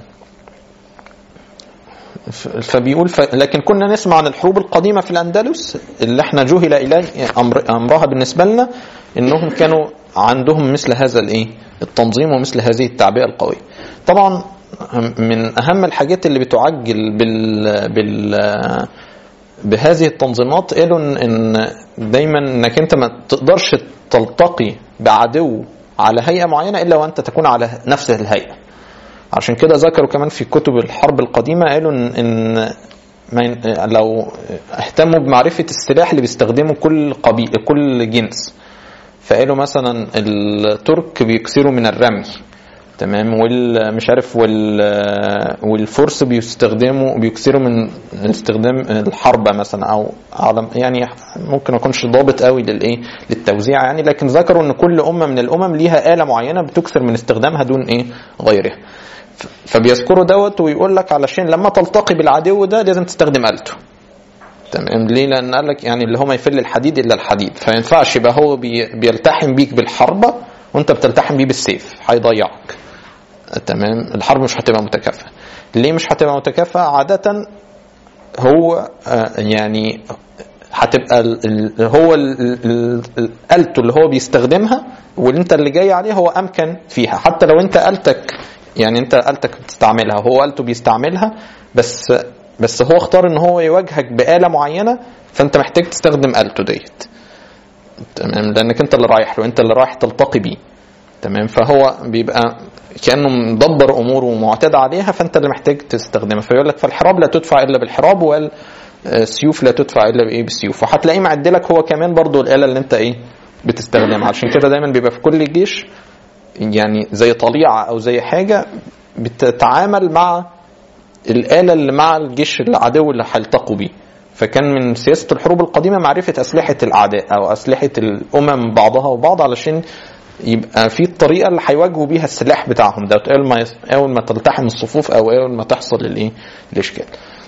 ف- فبيقول ف... لكن كنا نسمع عن الحروب القديمة في الأندلس اللي احنا جهل إليه أمر... أمرها بالنسبة لنا إنهم كانوا عندهم مثل هذا الإيه التنظيم ومثل هذه التعبئة القوية طبعا من أهم الحاجات اللي بتعجل بال... بال... بهذه التنظيمات قالوا إن- ان دايما انك انت ما تقدرش تلتقي بعدو على هيئه معينه الا وانت تكون على نفس الهيئه عشان كده ذكروا كمان في كتب الحرب القديمه قالوا ان, إن ما ين- لو اهتموا بمعرفه السلاح اللي بيستخدمه كل قبيل كل جنس فقالوا مثلا الترك بيكسروا من الرمي تمام والمش عارف وال والفرس بيستخدموا بيكسروا من استخدام الحربة مثلا او على يعني ممكن ما اكونش ضابط قوي للايه للتوزيع يعني لكن ذكروا ان كل امه من الامم ليها آلة معينة بتكسر من استخدامها دون ايه غيرها ف- فبيذكروا دوت ويقول لك علشان لما تلتقي بالعدو ده لازم تستخدم آلته تمام ليه لان قال لك يعني اللي هو ما يفل الحديد الا الحديد فما ينفعش يبقى هو بي بيلتحم بيك بالحربه وانت بتلتحم بيه بالسيف هيضيعك تمام الحرب مش هتبقى متكافئه ليه مش هتبقى متكافئه عاده هو آه، يعني هتبقى ال- ال- هو ال- ال- ال- آلته اللي هو بيستخدمها واللي انت اللي جاي عليه هو امكن فيها حتى لو انت آلتك يعني انت آلتك بتستعملها وهو آلته بيستعملها بس بس هو اختار ان هو يواجهك بآلة معينة فانت محتاج تستخدم آلته ديت تمام لانك انت اللي رايح له انت اللي رايح تلتقي بيه تمام فهو بيبقى كانه مدبر اموره ومعتاد عليها فانت اللي محتاج تستخدمها فيقول لك فالحراب لا تدفع الا بالحراب والسيوف لا تدفع الا بايه بالسيوف وهتلاقيه معدلك هو كمان برضو الاله اللي انت ايه بتستخدمها عشان كده دايما بيبقى في كل جيش يعني زي طليعه او زي حاجه بتتعامل مع الآلة اللي مع الجيش العدو اللي هيلتقوا بيه فكان من سياسة الحروب القديمة معرفة أسلحة الأعداء أو أسلحة الأمم بعضها وبعض علشان يبقى في الطريقة اللي هيواجهوا بيها السلاح بتاعهم ده أول ما يس- أول ما تلتحم الصفوف أو أول ما تحصل الإيه الإشكال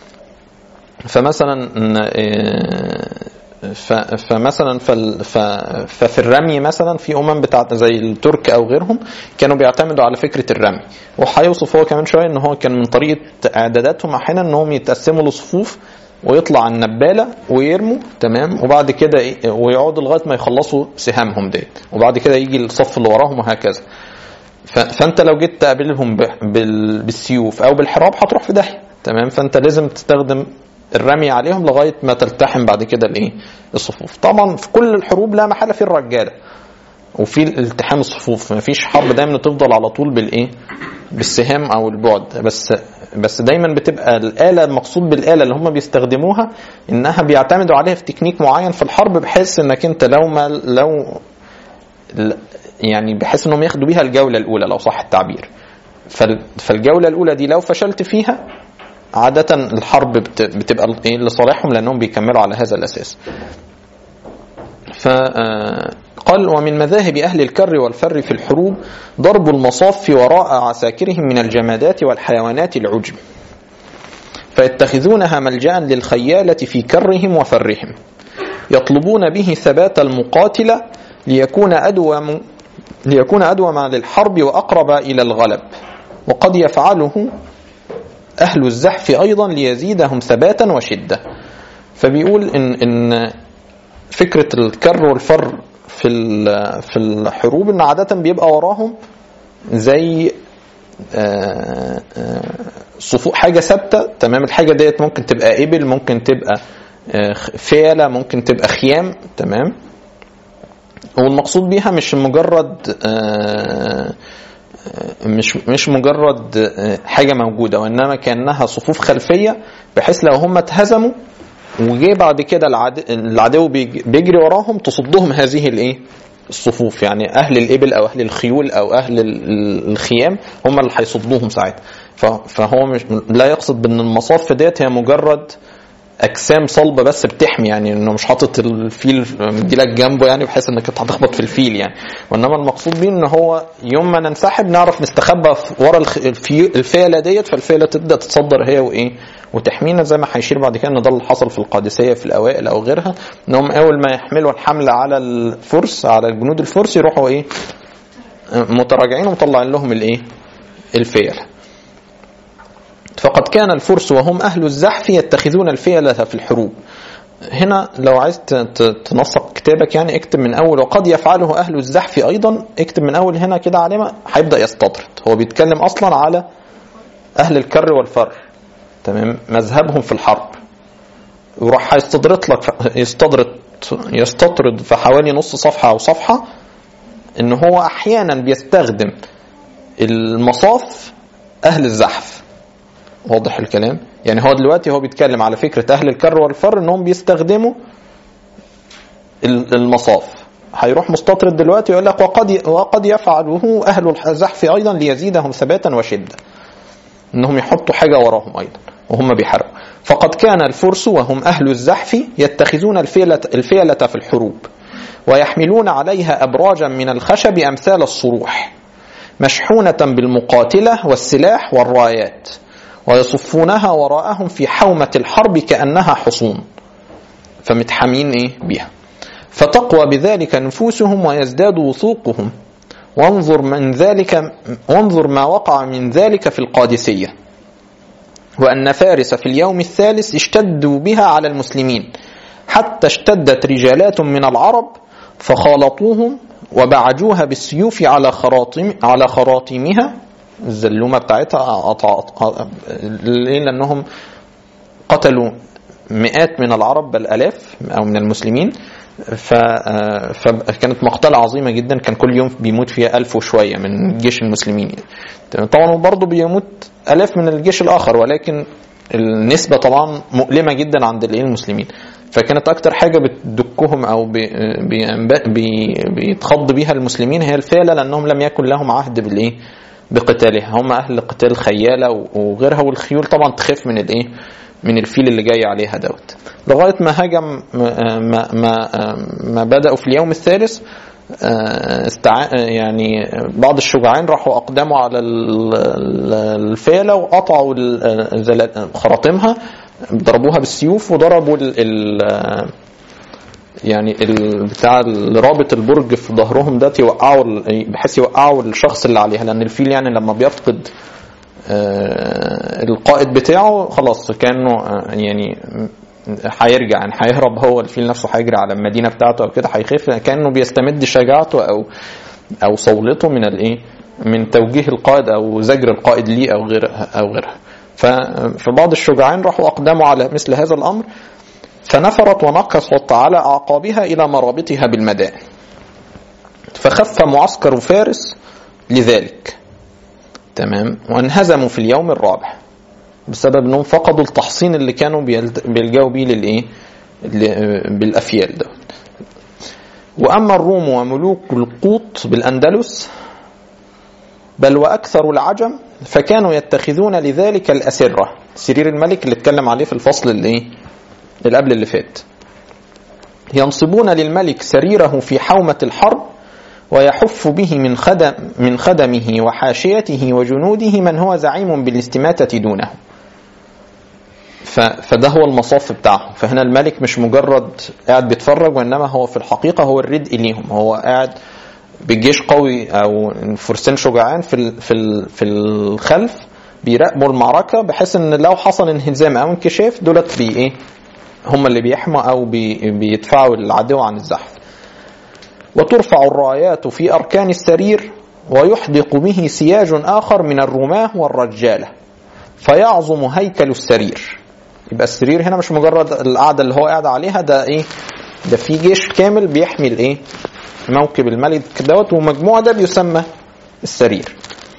فمثلا آه، ف- فمثلا فال- ف- ففي الرمي مثلا في امم بتاعت زي الترك او غيرهم كانوا بيعتمدوا على فكره الرمي وهيوصف هو كمان شويه ان هو كان من طريقه اعداداتهم احيانا انهم يتقسموا لصفوف ويطلع النباله ويرموا تمام وبعد كده إيه- ويقعدوا لغايه ما يخلصوا سهامهم ديت وبعد كده يجي الصف اللي وراهم وهكذا ف- فانت لو جيت تقابلهم ب- بال- بالسيوف او بالحراب هتروح في داهيه تمام فانت لازم تستخدم الرمي عليهم لغايه ما تلتحم بعد كده الايه الصفوف طبعا في كل الحروب لا محاله في الرجاله وفي التحام الصفوف مفيش حرب دايما تفضل على طول بالايه بالسهام او البعد بس بس دايما بتبقى الاله المقصود بالاله اللي هم بيستخدموها انها بيعتمدوا عليها في تكنيك معين في الحرب بحيث انك انت لو ما لو ل- يعني بحيث انهم ياخدوا بيها الجوله الاولى لو صح التعبير فال- فالجوله الاولى دي لو فشلت فيها عادة الحرب بت- بتبقى ايه لصالحهم لانهم بيكملوا على هذا الاساس. فقال ومن مذاهب أهل الكر والفر في الحروب ضرب المصاف وراء عساكرهم من الجمادات والحيوانات العجم فيتخذونها ملجأ للخيالة في كرهم وفرهم يطلبون به ثبات المقاتلة ليكون أدوم ليكون أدوم للحرب وأقرب إلى الغلب وقد يفعله أهل الزحف أيضا ليزيدهم ثباتا وشدة فبيقول إن, إن فكرة الكر والفر في ال- في الحروب إن عادة بيبقى وراهم زي آه، آه، صفوف حاجة ثابتة تمام الحاجة ديت ممكن تبقى إبل ممكن تبقى آه، فيلة ممكن تبقى خيام تمام والمقصود بيها مش مجرد آه، مش مش مجرد آه، حاجه موجوده وانما كانها صفوف خلفيه بحيث لو هم اتهزموا وجي بعد كده العد- العدو بيج- بيجري وراهم تصدهم هذه الايه الصفوف يعني اهل الابل او اهل الخيول او اهل ال- ال- الخيام هم اللي هيصدوهم ساعتها ف- فهو مش لا يقصد بان المصاف ديت هي مجرد اجسام صلبه بس بتحمي يعني انه مش حاطط الفيل مديلك جنبه يعني بحيث انك انت هتخبط في الفيل يعني وانما المقصود بيه ان هو يوم ما ننسحب نعرف نستخبى في- ورا الخ- الفي- الفيله ديت فالفيله تبدا تتصدر هي وايه وتحمينا زي ما هيشير بعد كده ان ده اللي حصل في القادسيه في الاوائل او غيرها انهم اول ما يحملوا الحمله على الفرس على الجنود الفرس يروحوا ايه متراجعين ومطلعين لهم الايه الفيل فقد كان الفرس وهم أهل الزحف يتخذون الفيلة في الحروب هنا لو عايز ت- ت- تنسق كتابك يعني اكتب من أول وقد يفعله أهل الزحف أيضا اكتب من أول هنا كده علامة هيبدأ يستطرد هو بيتكلم أصلا على أهل الكر والفر تمام مذهبهم في الحرب وراح هيستدرد لك يستدرد يستطرد في حوالي نص صفحة أو صفحة إن هو أحيانا بيستخدم المصاف أهل الزحف واضح الكلام يعني هو دلوقتي هو بيتكلم على فكرة أهل الكر والفر إنهم بيستخدموا ال- المصاف هيروح مستطرد دلوقتي يقول لك وقد وقد يفعله أهل الزحف أيضا ليزيدهم ثباتا وشدة إنهم يحطوا حاجة وراهم أيضا وهم بيحاربوا فقد كان الفرس وهم أهل الزحف يتخذون الفيلة, الفيلة في الحروب ويحملون عليها أبراجا من الخشب أمثال الصروح مشحونة بالمقاتلة والسلاح والرايات ويصفونها وراءهم في حومة الحرب كأنها حصون فمتحمين إيه بها فتقوى بذلك نفوسهم ويزداد وثوقهم وانظر من ذلك وانظر ما وقع من ذلك في القادسية وأن فارس في اليوم الثالث اشتدوا بها على المسلمين حتى اشتدت رجالات من العرب فخالطوهم وبعجوها بالسيوف على خراطيم على خراطيمها الزلومه بتاعتها قطع ليه؟ لانهم قتلوا مئات من العرب بل الاف او من المسلمين ف... فكانت مقتلة عظيمة جدا كان كل يوم بيموت فيها ألف وشوية من جيش المسلمين طبعا برضه بيموت ألاف من الجيش الآخر ولكن النسبة طبعا مؤلمة جدا عند الايه المسلمين فكانت أكتر حاجة بتدكهم أو بي بي بيتخض بيها المسلمين هي الفيلة لأنهم لم يكن لهم عهد بالإيه بقتالها هم أهل قتال خيالة وغيرها والخيول طبعا تخاف من الإيه من الفيل اللي جاي عليها دوت لغايه ما هجم ما ما ما بداوا في اليوم الثالث استع... يعني بعض الشجعان راحوا اقدموا على الفيله وقطعوا خراطيمها ضربوها بالسيوف وضربوا ال... ال... يعني بتاع رابط البرج في ظهرهم ده يوقعوا بحيث يوقعوا الشخص اللي عليها لان الفيل يعني لما بيفقد القائد بتاعه خلاص كانه يعني هيرجع يعني هيهرب هو الفيل نفسه هيجري على المدينه بتاعته او كده هيخاف كانه بيستمد شجاعته او او صولته من الايه من توجيه القائد او زجر القائد ليه او غيرها او غيرها فبعض الشجعان راحوا اقدموا على مثل هذا الامر فنفرت ونقصت على اعقابها الى مرابطها بالمدائن فخف معسكر فارس لذلك تمام وانهزموا في اليوم الرابع بسبب انهم فقدوا التحصين اللي كانوا بيلت- بيلجأوا بيه للايه ل- بالافيال ده واما الروم وملوك القوط بالاندلس بل واكثر العجم فكانوا يتخذون لذلك الاسره سرير الملك اللي اتكلم عليه في الفصل اللي ايه اللي قبل اللي فات ينصبون للملك سريره في حومه الحرب ويحف به من خدم من خدمه وحاشيته وجنوده من هو زعيم بالاستماتة دونه. ف- فده هو المصاف بتاعهم، فهنا الملك مش مجرد قاعد بيتفرج وانما هو في الحقيقة هو الردء ليهم، هو قاعد بجيش قوي او فرسان شجعان في ال- في ال- في الخلف بيراقبوا المعركة بحيث ان لو حصل انهزام او انكشاف دولت بي ايه هم اللي بيحموا او بي بيدفعوا العدو عن الزحف. وترفع الرايات في أركان السرير ويحدق به سياج آخر من الرماة والرجالة فيعظم هيكل السرير يبقى السرير هنا مش مجرد القعدة اللي هو قاعد عليها ده ايه ده في جيش كامل بيحمي الايه موكب الملك دوت ومجموعة ده بيسمى السرير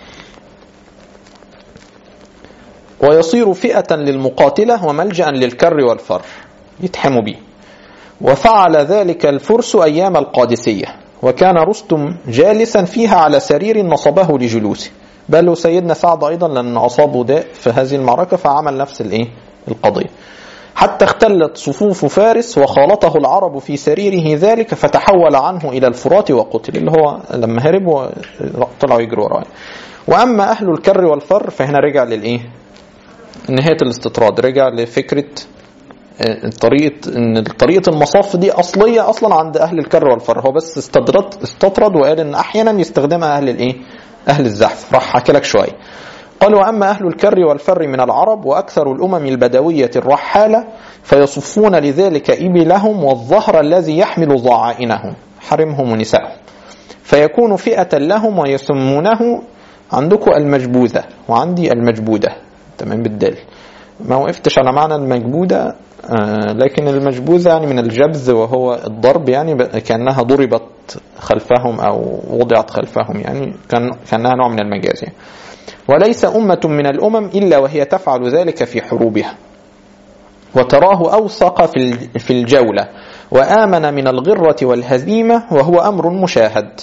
ويصير فئة للمقاتلة وملجأ للكر والفر يتحموا بيه وفعل ذلك الفرس أيام القادسية وكان رستم جالسا فيها على سرير نصبه لجلوسه بل سيدنا سعد أيضا لأن أصابه داء في هذه المعركة فعمل نفس الإيه؟ القضية حتى اختلت صفوف فارس وخالطه العرب في سريره ذلك فتحول عنه إلى الفرات وقتل اللي هو لما هرب وطلعوا يجروا وراه وأما أهل الكر والفر فهنا رجع للإيه؟ نهاية الاستطراد رجع لفكرة طريقه ان طريقه المصاف دي اصليه اصلا عند اهل الكر والفر هو بس استدرد استطرد وقال ان احيانا يستخدمها اهل الايه؟ اهل الزحف راح حكي لك شويه. قال واما اهل الكر والفر من العرب واكثر الامم البدويه الرحاله فيصفون لذلك ابلهم والظهر الذي يحمل ضعائنهم حرمهم ونسائهم. فيكون فئه لهم ويسمونه عندكم المجبوذه وعندي المجبوده تمام بالدال. ما وقفتش على معنى المجبودة آه لكن المجبوذة يعني من الجبذ وهو الضرب يعني كأنها ضربت خلفهم أو وضعت خلفهم يعني كان كأنها نوع من المجاز يعني. وليس أمة من الأمم إلا وهي تفعل ذلك في حروبها وتراه أوثق في في الجولة وآمن من الغرة والهزيمة وهو أمر مشاهد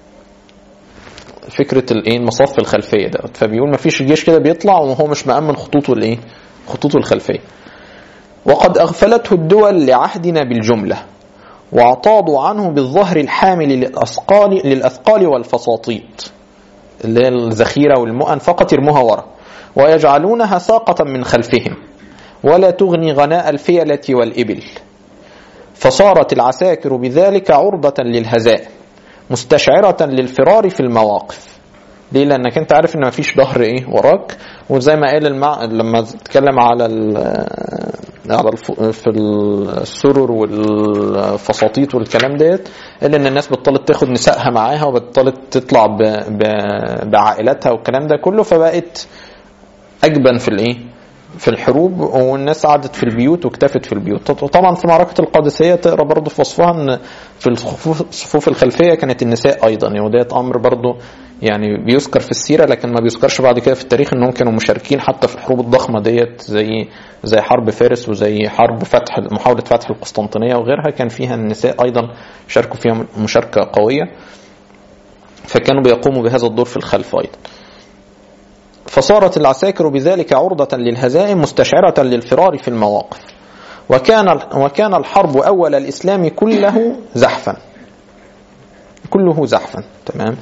فكرة الايه المصف الخلفية ده فبيقول ما فيش جيش كده بيطلع وهو مش مأمن خطوطه الايه خطوطه الخلفية وقد أغفلته الدول لعهدنا بالجملة واعتاضوا عنه بالظهر الحامل للأثقال, للأثقال والفساطيط اللي هي الذخيرة والمؤن فقط يرموها ورا ويجعلونها ساقة من خلفهم ولا تغني غناء الفيلة والإبل فصارت العساكر بذلك عرضة للهزائم مستشعرة للفرار في المواقف ليه لانك انت عارف ان مفيش ظهر ايه وراك وزي ما قال المع... لما اتكلم على ال... على الف... في السرر والفساطيط والكلام ديت قال ان الناس بطلت تاخد نسائها معاها وبطلت تطلع ب... ب... بعائلاتها والكلام ده كله فبقت اجبن في الايه في الحروب والناس قعدت في البيوت واكتفت في البيوت طبعا في معركة القادسية تقرا برضه في وصفها ان في الصفوف الخلفية كانت النساء ايضا يعني وديت امر برضه يعني بيذكر في السيرة لكن ما بيذكرش بعد كده في التاريخ انهم كانوا مشاركين حتى في الحروب الضخمة ديت زي زي حرب فارس وزي حرب فتح محاولة فتح القسطنطينية وغيرها كان فيها النساء ايضا شاركوا فيها مشاركة قوية فكانوا بيقوموا بهذا الدور في الخلف ايضا فصارت العساكر بذلك عرضة للهزائم مستشعرة للفرار في المواقف وكان وكان الحرب أول الإسلام كله زحفا كله زحفا تمام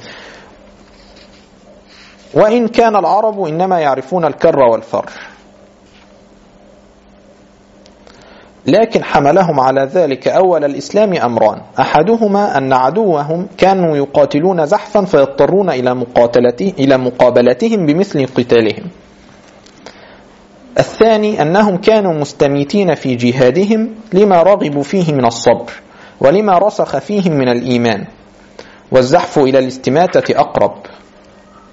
وإن كان العرب إنما يعرفون الكر والفر لكن حملهم على ذلك أول الإسلام أمران أحدهما أن عدوهم كانوا يقاتلون زحفا فيضطرون إلى مقاتلته إلى مقابلتهم بمثل قتالهم الثاني أنهم كانوا مستميتين في جهادهم لما رغبوا فيه من الصبر ولما رسخ فيهم من الإيمان والزحف إلى الاستماتة أقرب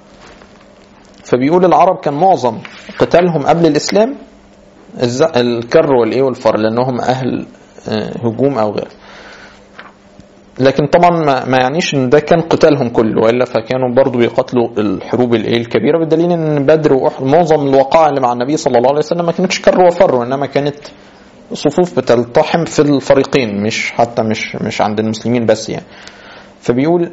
فبيقول العرب كان معظم قتالهم قبل الاسلام الز- الكر والايه والفر لانهم اهل آه، هجوم او غيره لكن طبعا ما, ما يعنيش ان ده كان قتالهم كله والا فكانوا برضو بيقاتلوا الحروب الايه الكبيره بالدليل ان بدر واحد معظم الوقائع اللي مع النبي صلى الله عليه وسلم ما كانتش كر وفر وانما كانت صفوف بتلتحم في الفريقين مش حتى مش مش عند المسلمين بس يعني فبيقول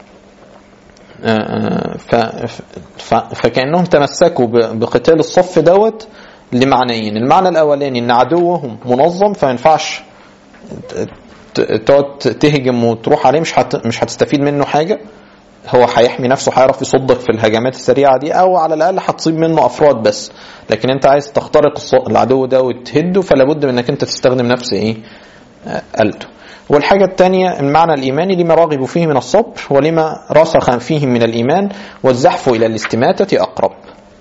آه، ف ف فكانهم تمسكوا ب- بقتال الصف دوت لمعنيين المعنى الاولاني ان عدوهم منظم فما ينفعش ت- تقعد تهجم وتروح عليه مش هت... مش هتستفيد منه حاجه هو هيحمي نفسه هيعرف يصدك في الهجمات السريعه دي او على الاقل هتصيب منه افراد بس لكن انت عايز تخترق الص- العدو ده وتهده فلا بد من انك انت تستخدم نفس ايه آه، آلته والحاجة الثانية المعنى الإيماني لما راغبوا فيه من الصبر ولما رسخ فيهم من الإيمان والزحف إلى الاستماتة أقرب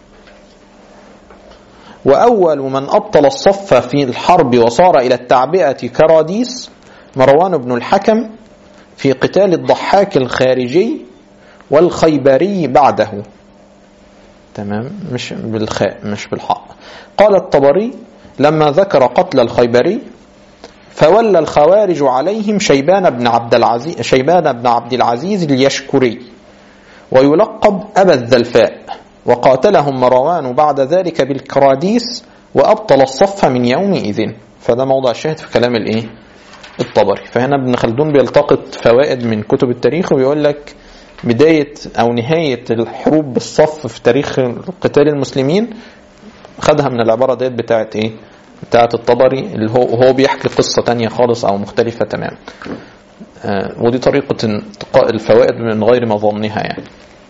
وأول من أبطل الصف في الحرب وصار إلى التعبئة كراديس مروان بن الحكم في قتال الضحاك الخارجي والخيبري بعده تمام مش بالخاء مش بالحاء قال الطبري لما ذكر قتل الخيبري فولى الخوارج عليهم شيبان بن عبد العزيز شيبان بن عبد العزيز اليشكري ويلقب أبا الذلفاء وقاتلهم مروان بعد ذلك بالكراديس وأبطل الصف من يومئذ فده موضع الشاهد في كلام الإيه؟ الطبري فهنا ابن خلدون بيلتقط فوائد من كتب التاريخ وبيقول لك بداية أو نهاية الحروب بالصف في تاريخ قتال المسلمين خدها من العبارة ديت بتاعت إيه؟ بتاعت الطبري اللي هو هو بيحكي قصة تانية خالص أو مختلفة تماما آه، ودي طريقة انتقاء الفوائد من غير مظنها يعني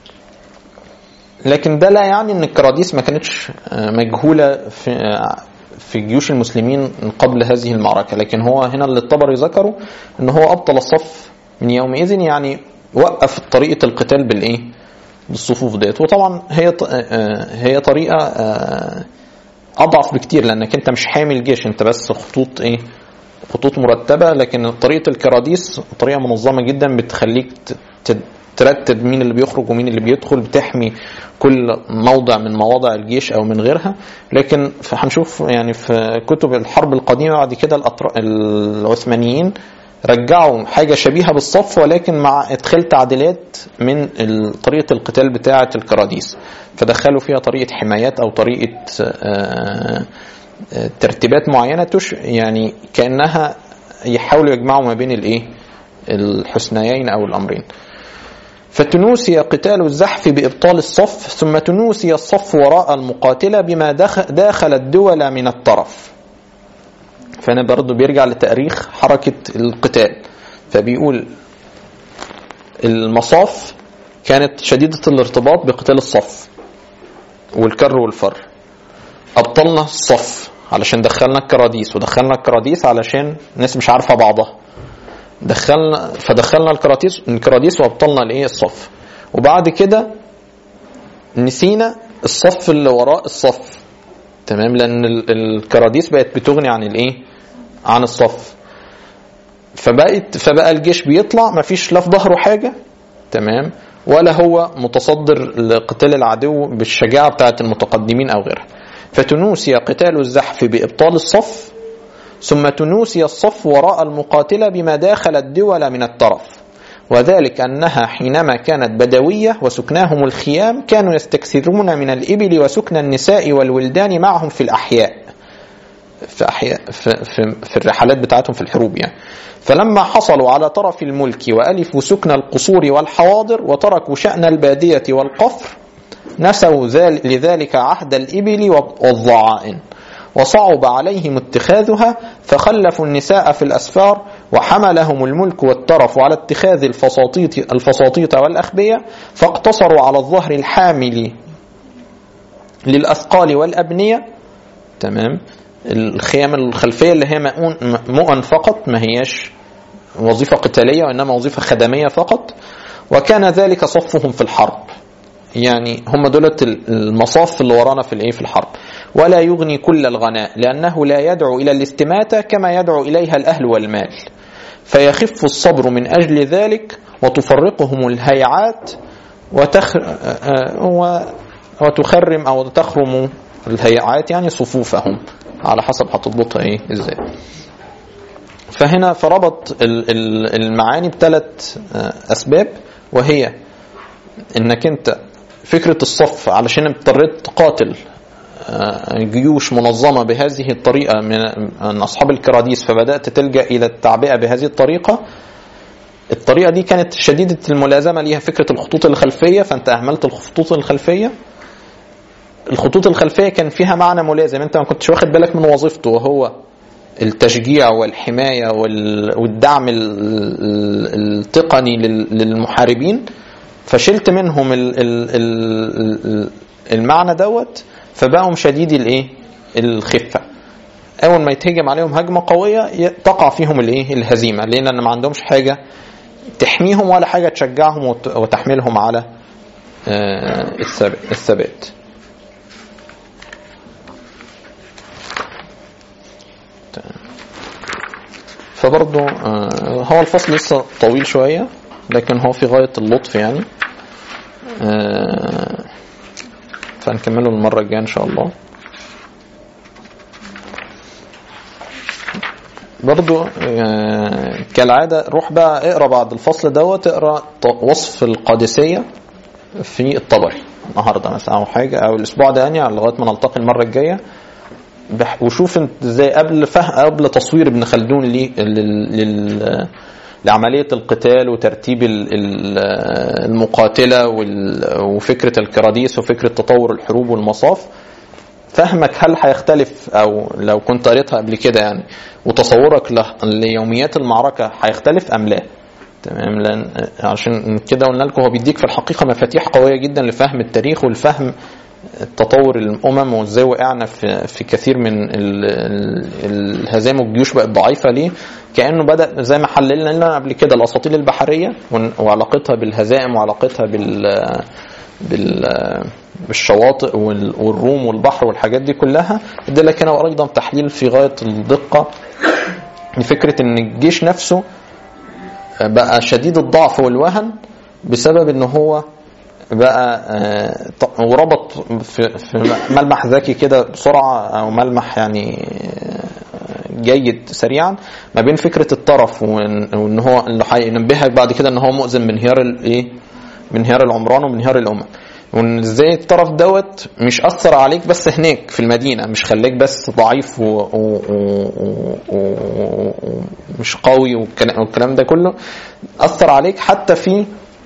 لكن ده لا يعني ان الكراديس ما كانتش آه، مجهولة في آه، في جيوش المسلمين قبل هذه المعركة لكن هو هنا اللي الطبري ذكره ان هو ابطل الصف من يومئذ يعني وقف طريقة القتال بالايه بالصفوف ديت وطبعا هي ط- آه، هي طريقة آه، اضعف بكتير لانك انت مش حامل جيش انت بس خطوط ايه خطوط مرتبة لكن طريقة الكراديس طريقة منظمة جدا بتخليك ت- ت- ترتب مين اللي بيخرج ومين اللي بيدخل بتحمي كل موضع من مواضع الجيش او من غيرها لكن ف- هنشوف يعني في كتب الحرب القديمة بعد كده الأطر- العثمانيين رجعوا حاجة شبيهة بالصف ولكن مع ادخال تعديلات من ال- طريقة القتال بتاعة الكراديس فدخلوا فيها طريقة حمايات او طريقة آه، آه، ترتيبات معينة تش يعني كأنها يحاولوا يجمعوا ما بين الايه الحسنيين او الامرين فتنوسي قتال الزحف بإبطال الصف ثم تنوسي الصف وراء المقاتلة بما دخل, داخل الدول من الطرف فأنا برضو بيرجع لتاريخ حركة القتال فبيقول المصاف كانت شديدة الارتباط بقتال الصف والكر والفر أبطلنا الصف علشان دخلنا الكراديس ودخلنا الكراديس علشان الناس مش عارفة بعضها دخلنا فدخلنا الكراديس الكراديس وابطلنا الايه الصف وبعد كده نسينا الصف اللي وراء الصف تمام لان ال- الكراديس بقت بتغني عن الايه عن الصف فبقت فبقى الجيش بيطلع مفيش لا في ظهره حاجه تمام ولا هو متصدر لقتال العدو بالشجاعه بتاعه المتقدمين او غيرها فتنوسي قتال الزحف بابطال الصف ثم تنوسي الصف وراء المقاتلة بما داخل الدول من الطرف وذلك أنها حينما كانت بدوية وسكناهم الخيام كانوا يستكثرون من الإبل وسكن النساء والولدان معهم في الأحياء في, أحياء في, في, في الرحلات بتاعتهم في الحروب يعني فلما حصلوا على طرف الملك وألفوا سكن القصور والحواضر وتركوا شأن البادية والقفر نسوا ذل- لذلك عهد الإبل والضعائن وصعب عليهم اتخاذها فخلفوا النساء في الأسفار وحملهم الملك والترف على اتخاذ الفساطيط, الفساطيط والأخبية فاقتصروا على الظهر الحامل للأثقال والأبنية تمام الخيام الخلفية اللي هي مؤن, مؤن فقط ما هياش وظيفة قتالية وإنما وظيفة خدمية فقط وكان ذلك صفهم في الحرب يعني هم دولت المصاف اللي ورانا في الايه في الحرب ولا يغني كل الغناء لانه لا يدعو الى الاستماته كما يدعو اليها الاهل والمال فيخف الصبر من اجل ذلك وتفرقهم الهيعات وتخ... و... وتخرم او تخرم الهيئات يعني صفوفهم على حسب هتضبطها ايه ازاي فهنا فربط ال- ال- المعاني بثلاث اسباب وهي انك انت فكره الصف علشان اضطريت تقاتل آه، جيوش منظمه بهذه الطريقه من من اصحاب الكراديس فبدات تلجا الى التعبئه بهذه الطريقه الطريقه دي كانت شديده الملازمه ليها فكره الخطوط الخلفيه فانت اهملت الخطوط الخلفيه الخطوط الخلفيه كان فيها معنى ملازم انت ما كنتش واخد بالك من وظيفته وهو التشجيع والحمايه وال- والدعم ال- ال- التقني لل- للمحاربين فشلت منهم ال- ال- ال- ال- المعنى دوت فبقوا شديدي الايه الخفه اول ما يتهجم عليهم هجمه قويه ي- تقع فيهم الايه الهزيمه لان ما عندهمش حاجه تحميهم ولا حاجه تشجعهم وت- وتحملهم على آه، الثبات الثبات فبرضه آه، هو الفصل لسه طويل شوية لكن هو في غاية اللطف يعني آه، فنكمله المرة الجاية إن شاء الله برضو آه، كالعادة روح بقى اقرا بعد الفصل دوت اقرا ط- وصف القادسية في الطبري النهارده مثلا او حاجة او الاسبوع ده يعني لغاية ما نلتقي المرة الجاية بح- وشوف انت ازاي قبل فه... قبل تصوير ابن خلدون ليه لل... لل... لعملية القتال وترتيب ال- ال- المقاتلة وال- وفكرة الكراديس وفكرة تطور الحروب والمصاف فهمك هل هيختلف او لو كنت قريتها قبل كده يعني وتصورك له ليوميات المعركة هيختلف ام لا تمام لان عشان كده قلنا لكم هو بيديك في الحقيقة مفاتيح قوية جدا لفهم التاريخ والفهم تطور الامم وازاي وقعنا في في كثير من ال- ال- الهزائم والجيوش بقت ضعيفه ليه؟ كانه بدا زي ما حللنا لنا قبل كده الاساطيل البحريه ون- وعلاقتها بالهزائم وعلاقتها بال بال بالشواطئ وال- والروم والبحر والحاجات دي كلها ادى لك هنا ايضا تحليل في غايه الدقه لفكره ان الجيش نفسه بقى شديد الضعف والوهن بسبب ان هو بقى آه، ط- وربط في في ملمح ذكي كده بسرعه او ملمح يعني آه، جيد سريعا ما بين فكره الطرف وان وإن هو اللي هينبهك بعد كده ان هو مؤذن بانهيار الايه بانهيار العمران وبانهيار الامم وان ازاي الطرف دوت مش اثر عليك بس هناك في المدينه مش خلاك بس ضعيف ومش و... و... و... و... ومش قوي والكلام والكلام ده كله اثر عليك حتى في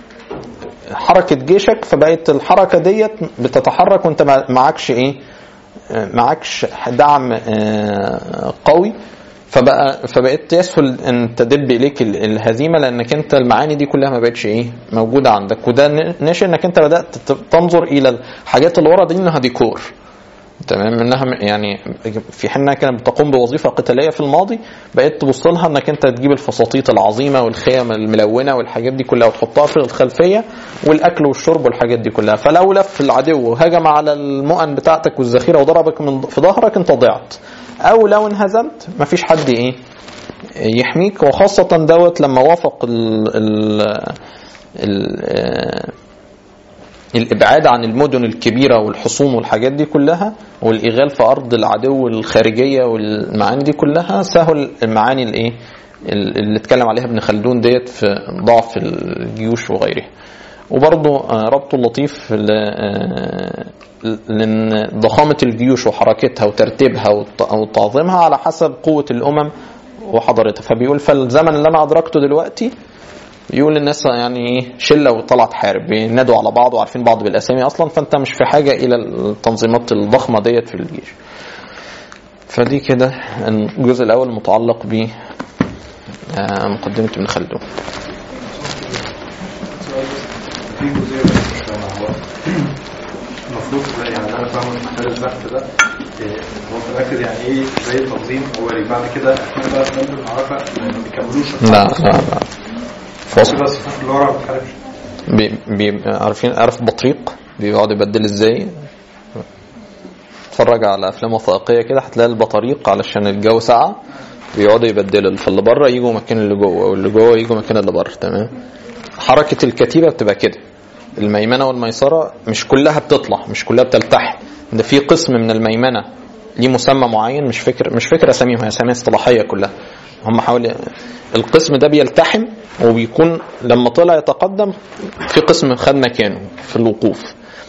حركه جيشك فبقت الحركه ديت بتتحرك وانت ما- معكش ايه آه، معكش دعم آه، قوي فبقى فبقيت يسهل ان تدب اليك ال- الهزيمه لانك انت المعاني دي كلها ما بقتش ايه موجوده عندك وده ن- ناشئ انك انت بدات ت- تنظر الى الحاجات اللي ورا دي انها ديكور تمام انها م- يعني في حين انها كانت بتقوم بوظيفه قتاليه في الماضي بقيت تبص لها انك انت تجيب الفساطيط العظيمه والخيم الملونه والحاجات دي كلها وتحطها في الخلفيه والاكل والشرب والحاجات دي كلها فلو لف العدو وهجم على المؤن بتاعتك والذخيره وضربك من في ظهرك انت ضعت او لو انهزمت مفيش حد ايه يحميك وخاصه دوت لما وافق ال ال ال الابعاد عن المدن الكبيره والحصون والحاجات دي كلها والاغال في ارض العدو الخارجيه والمعاني دي كلها سهل المعاني الايه اللي اتكلم عليها ابن خلدون ديت في ضعف الجيوش وغيرها وبرضه آه، ربطه اللطيف ل- آه، لان ضخامه الجيوش وحركتها وترتيبها وت- وتعظيمها على حسب قوه الامم وحضارتها فبيقول فالزمن اللي انا ادركته دلوقتي يقول للناس يعني ايه شله وطلعت تحارب بينادوا على بعض وعارفين بعض بالاسامي اصلا فانت مش في حاجه الى التنظيمات الضخمه ديت في الجيش فدي كده الجزء الاول المتعلق ب آه، مقدمه ابن خلدون في جزئيه بس مش فاهمها هو المفروض يعني انا فاهم من خلال البحث ده إيه، هو في الاخر يعني ايه زي تنظيم اولي بعد كده احنا بقى في قلب المعركه ما بيكملوش لا لا لا فصل بس الصف اللي ورا ما بتحاربش بي بي عارفين عارف بطريق بيقعد يبدل ازاي اتفرج على افلام وثائقيه كده هتلاقي البطاريق علشان الجو ساقع بيقعدوا يبدلوا فاللي بره يجوا مكان اللي جوه واللي جوه يجوا مكان اللي بره تمام حركه الكتيبه بتبقى كده الميمنه والميسره مش كلها بتطلع مش كلها بتلتحم ده في قسم من الميمنه ليه مسمى معين مش فاكر مش فاكر اساميهم هي اسامي اصطلاحيه كلها هم حوالي القسم ده بيلتحم وبيكون لما طلع يتقدم في قسم خد مكانه في الوقوف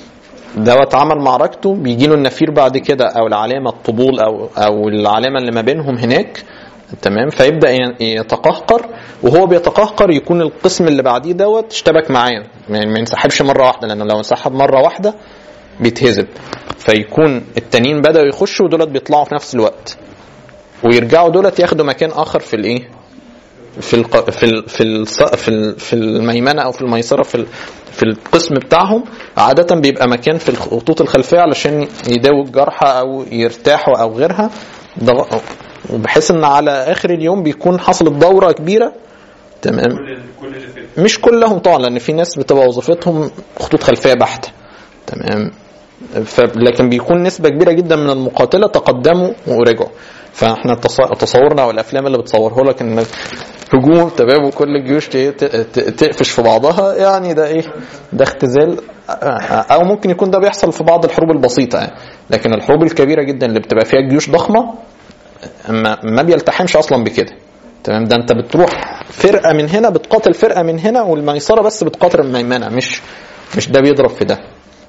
دوت عمل معركته بيجي له النفير بعد كده او العلامه الطبول او او العلامه اللي ما بينهم هناك تمام فيبدا ي- يتقهقر وهو بيتقهقر يكون القسم اللي بعديه دوت اشتبك معاه يعني ما ينسحبش مره واحده لانه لو انسحب مره واحده بيتهزم فيكون التانيين بداوا يخشوا ودولت بيطلعوا في نفس الوقت ويرجعوا دولت ياخدوا مكان اخر في الايه في الق... في ال... في ال... في ال... في الميمنه او في الميسره في ال... في القسم بتاعهم عاده بيبقى مكان في الخطوط الخلفيه علشان يداووا الجرحى او يرتاحوا او غيرها ده وبحيث ان على اخر اليوم بيكون حصلت دوره كبيره تمام كل كل اللي في مش كلهم طبعا لان في ناس بتبقى وظيفتهم خطوط خلفيه بحته تمام ف... لكن بيكون نسبه كبيره جدا من المقاتله تقدموا ورجعوا فاحنا تص- تصورنا والافلام اللي بتصوره لك ان هجوم تمام وكل الجيوش ت- ت- تقفش في بعضها يعني ده ايه ده اختزال او ممكن يكون ده بيحصل في بعض الحروب البسيطه يعني لكن الحروب الكبيره جدا اللي بتبقى فيها جيوش ضخمه ما, ما بيلتحمش اصلا بكده تمام ده انت بتروح فرقه من هنا بتقاتل فرقه من هنا والميسره بس بتقاتل الميمنه مش مش ده بيضرب في ده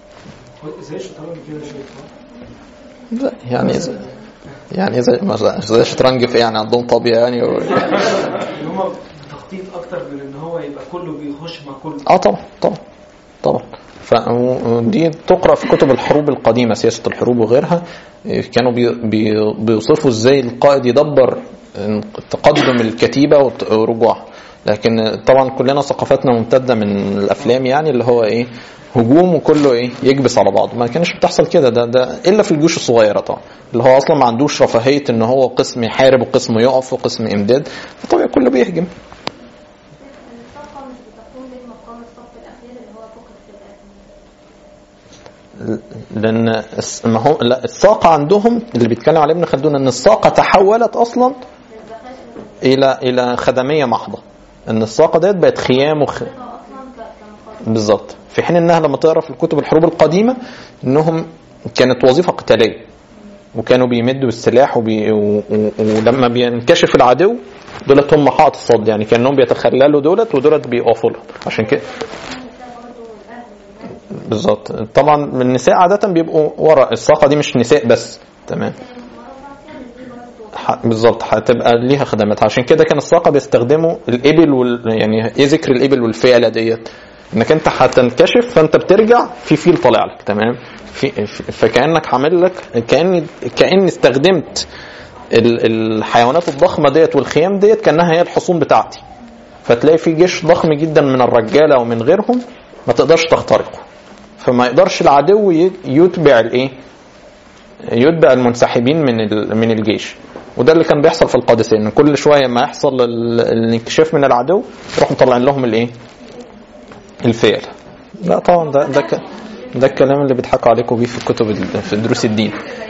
زي الشطرنج كده يا شيخ لا، يعني زي يعني زي ما زي الشطرنج في إيه؟ يعني عندهم طابيه يعني و... ان هم تخطيط اكتر من ان هو يبقى كله بيخش مع كله اه طبعا طبعا طبعا فدي تقرا في كتب الحروب القديمه سياسه الحروب وغيرها كانوا بي بي بيوصفوا ازاي القائد يدبر تقدم الكتيبه وت- ورجوعها لكن طبعا كلنا ثقافتنا ممتده من الافلام يعني اللي هو ايه هجوم وكله ايه يكبس على بعضه ما كانش بتحصل كده ده ده الا في الجيوش الصغيره طبعا اللي هو اصلا ما عندوش رفاهيه ان هو قسم يحارب وقسم يقف وقسم امداد فطبيعي كله بيهجم الصفقة مش بتقوم بمقام الصف الأخير اللي هو فقط في الأثنين لان الس- ما هو لا الساقه عندهم اللي بيتكلم عليه ابن خلدون ان الساقه تحولت اصلا الى الى خدميه محضه ان الساقه ديت بقت خيام وخ... أصلا ك- كمقام بالظبط في حين انها لما تقرا في الكتب الحروب القديمه انهم كانت وظيفه قتاليه وكانوا بيمدوا بالسلاح وبي... و... و... ولما بينكشف العدو دولت هم حائط الصد يعني كانهم بيتخللوا دولت ودولت بيقفوا لهم عشان كده بالظبط طبعا النساء عاده بيبقوا ورا الساقه دي مش نساء بس تمام ح- بالظبط هتبقى ليها خدمات عشان كده كان الساقه بيستخدموا الابل وال... يعني ايه ذكر الابل والفيله ديت انك انت هتنكشف فانت بترجع في فيل طالع لك تمام في في- فكانك عامل لك كان كان استخدمت ال- الحيوانات الضخمه ديت والخيام ديت كانها هي الحصون بتاعتي فتلاقي في جيش ضخم جدا من الرجاله ومن غيرهم ما تقدرش تخترقه فما يقدرش العدو ي- يتبع الايه يتبع المنسحبين من ال- من الجيش وده اللي كان بيحصل في القادسيه ان كل شويه ما يحصل ال- الانكشاف من العدو يروحوا مطلعين لهم الايه الفيل لا طبعا ده ده ك- ده الكلام اللي بيضحكوا عليكم بيه في الكتب ال- في دروس الدين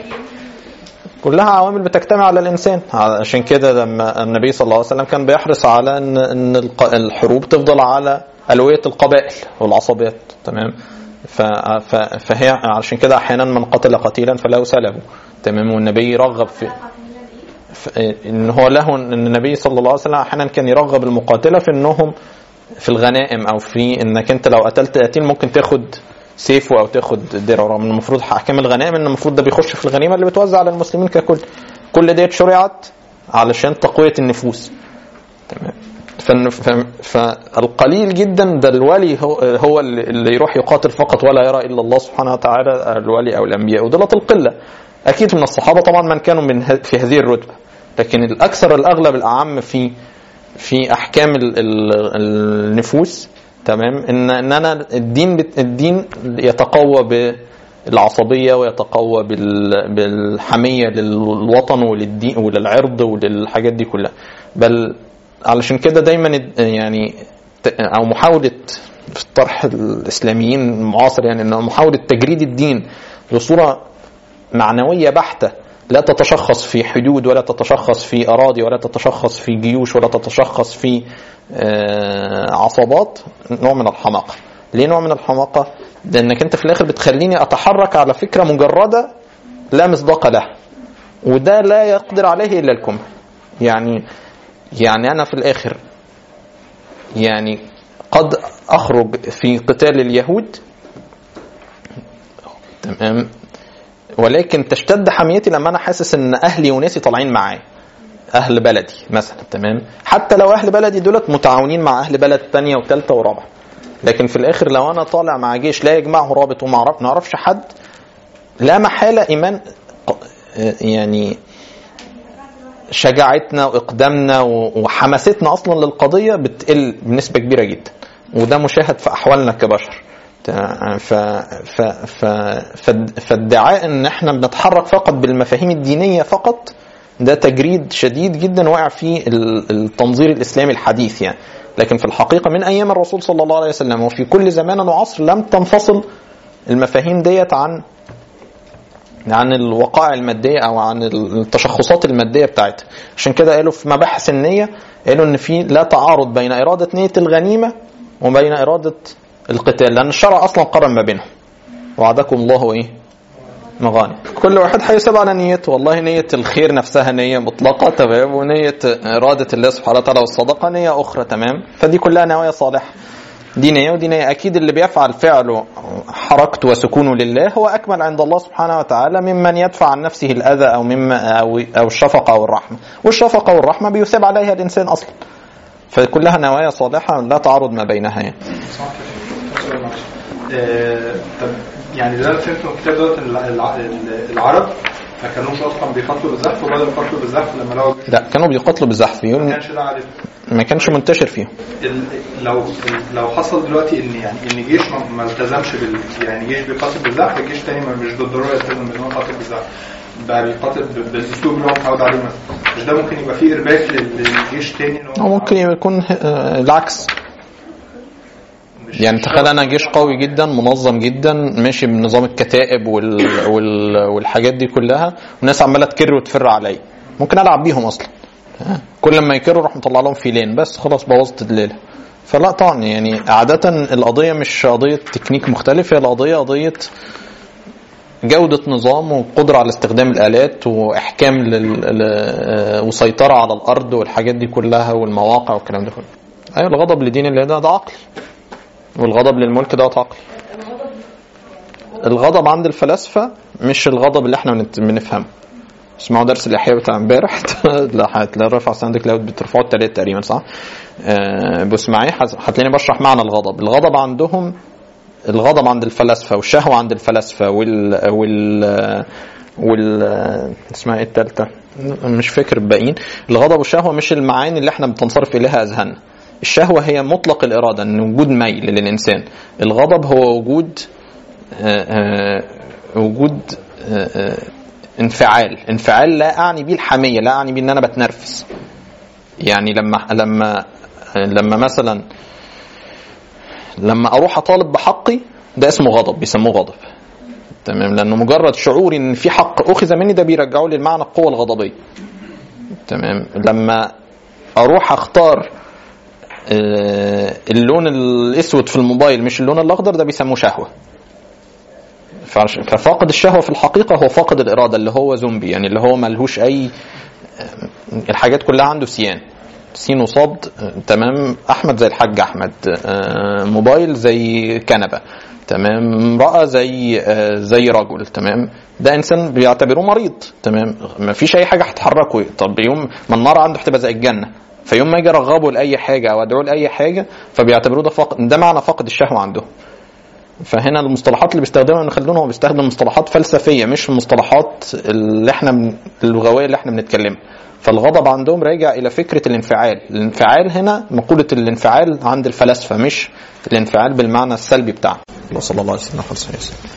كلها عوامل بتجتمع على الانسان عشان كده لما النبي صلى الله عليه وسلم كان بيحرص على ان ان الق- الحروب تفضل على الويه القبائل والعصبات تمام ف- ف- فهي عشان كده احيانا من قتل قتيلا فله سلبه تمام والنبي يرغب في ف- ان هو له ان النبي صلى الله عليه وسلم احيانا كان يرغب المقاتله في انهم في الغنائم او في انك انت لو قتلت قتيل ممكن تاخد سيفه او تاخد درعه رغم ان المفروض احكام الغنائم ان المفروض ده بيخش في الغنيمه اللي بتوزع على المسلمين ككل كل ديت شرعت علشان تقويه النفوس تمام فالن- ف- فالقليل جدا ده الولي هو, هو اللي اللي يروح يقاتل فقط ولا يرى الا الله سبحانه وتعالى الولي او الانبياء ودولت القله اكيد من الصحابه طبعا من كانوا من ه- في هذه الرتبه لكن الاكثر الاغلب الاعم في في احكام ال- ال- النفوس تمام ان ان انا الدين بت- الدين يتقوى بالعصبيه ويتقوى بال- بالحميه للوطن وللدين وللعرض وللحاجات دي كلها بل علشان كده دايما الد- يعني ت- او محاوله في الطرح الاسلاميين المعاصر يعني انه محاوله تجريد الدين لصوره معنويه بحته لا تتشخص في حدود ولا تتشخص في اراضي ولا تتشخص في جيوش ولا تتشخص في آه، عصابات نوع من الحماقه ليه نوع من الحماقه لانك انت في الاخر بتخليني اتحرك على فكره مجرده لا مصداق لها وده لا يقدر عليه الا الكمل يعني يعني انا في الاخر يعني قد اخرج في قتال اليهود تمام ولكن تشتد حميتي لما انا حاسس ان اهلي وناسي طالعين معايا اهل بلدي مثلا تمام حتى لو اهل بلدي دولت متعاونين مع اهل بلد تانية وثالثه ورابعه لكن في الاخر لو انا طالع مع جيش لا يجمعه رابط وما عرف- نعرفش حد لا محاله ايمان يعني شجاعتنا واقدامنا و- وحماستنا اصلا للقضيه بتقل بنسبه كبيره جدا وده مشاهد في احوالنا كبشر تمام؟ ف... ف... ف... فاد- فادعاء ان احنا بنتحرك فقط بالمفاهيم الدينيه فقط ده تجريد شديد جدا واقع فيه ال- التنظير الاسلامي الحديث يعني لكن في الحقيقه من ايام الرسول صلى الله عليه وسلم وفي كل زمان وعصر لم تنفصل المفاهيم ديت عن عن الوقائع الماديه او عن التشخصات الماديه بتاعتها عشان كده قالوا في مباحث النيه قالوا ان في لا تعارض بين اراده نيه الغنيمه وبين اراده القتال لان الشرع اصلا قرن ما بينهم وعدكم الله ايه مغانم كل واحد هيساب على نيته والله نية الخير نفسها نية مطلقة تمام ونية إرادة الله سبحانه وتعالى والصدقة نية أخرى تمام فدي كلها نوايا صالحة دي نية ودي نية أكيد اللي بيفعل فعله حركته وسكونه لله هو أكمل عند الله سبحانه وتعالى ممن يدفع عن نفسه الأذى أو مما أو أو الشفقة أو الرحمة والشفقة والرحمة بيثاب عليها الإنسان أصلا فكلها نوايا صالحة لا تعارض ما بينها يعني. صح كده. سؤال معلش. آه، طب يعني ده فهمت من الكتاب دوت إن الع- الع- العرب ما كانوش اصلا بيقاتلوا بالزحف وبدأوا يقاتلوا بالزحف لما لقوا لا كانوا بيقاتلوا بالزحف ما يوم كانش ده عارف ما كانش منتشر فيهم ال- لو لو حصل دلوقتي ان يعني ان جيش ما, ما التزمش بال يعني جيش بيقاتل بالزحف الجيش تاني ما مش بالضروره يلتزم ان هو يقاتل بالزحف بقى بيقاتل ب- بالاسلوب اللي هو متعود عليه مثلا مش ده ممكن يبقى فيه ارباك لل- للجيش تاني ان هو أو ممكن يكون آه، العكس مش- يعني مش تخيل انا جيش قوي جدا منظم جدا ماشي بنظام الكتائب وال... وال... والحاجات دي كلها والناس عماله تكر وتفر عليا ممكن العب بيهم اصلا ها؟ كل ما يكروا اروح مطلع لهم فيلين بس خلاص بوظت الليله فلا طبعا يعني عادة القضية مش قضية تكنيك مختلف هي القضية قضية جودة نظام وقدرة على استخدام الآلات وإحكام لل... ل... وسيطرة على الأرض والحاجات دي كلها والمواقع والكلام ده كله أيوة الغضب لدين الله ده ده عقلي والغضب للملك ده عقلي الغضب عند الفلاسفة مش الغضب اللي احنا بنت- بنفهمه اسمعوا درس الإحياء بتاع امبارح لا هتلاقي رفع ساوند كلاود بترفعوا التلاتة تقريبا صح؟ آه بص معايا هت- هتلاقيني بشرح معنى الغضب الغضب عندهم الغضب عند الفلاسفة والشهوة عند الفلاسفة وال وال وال اسمها ايه التالتة؟ مش فاكر الباقيين الغضب والشهوة مش المعاني اللي احنا بتنصرف إليها أذهاننا الشهوة هي مطلق الإرادة إن وجود ميل للإنسان الغضب هو وجود آه، آه، وجود آه، آه، انفعال انفعال لا أعني بيه الحمية لا أعني بيه إن أنا بتنرفز يعني لما لما لما مثلا لما اروح اطالب بحقي ده اسمه غضب بيسموه غضب تمام لانه مجرد شعوري ان في حق اخذ مني ده بيرجعه لي المعنى القوه الغضبيه تمام لما اروح اختار آه، اللون الاسود في الموبايل مش اللون الاخضر ده بيسموه شهوه فعش- ففاقد الشهوه في الحقيقه هو فاقد الاراده اللي هو زومبي يعني اللي هو ملهوش اي الحاجات كلها عنده سيان سين وصاد آه، تمام احمد زي الحاج احمد آه، موبايل زي كنبه تمام امراه زي آه، زي رجل تمام ده انسان بيعتبروه مريض تمام ما فيش اي حاجه هتحركه طب يوم ما النار عنده هتبقى زي الجنه فيوم ما يجي ارغبه لاي حاجه او ادعوه لاي حاجه فبيعتبروه ده فقد ده معنى فقد الشهوه عندهم فهنا المصطلحات اللي بيستخدمها ابن خلدون هو بيستخدم مصطلحات فلسفيه مش المصطلحات اللي احنا بن- اللغويه اللي احنا بنتكلمها فالغضب عندهم راجع الى فكره الانفعال الانفعال هنا مقوله الانفعال عند الفلاسفه مش الانفعال بالمعنى السلبي بتاعه وصلى الله عليه وسلم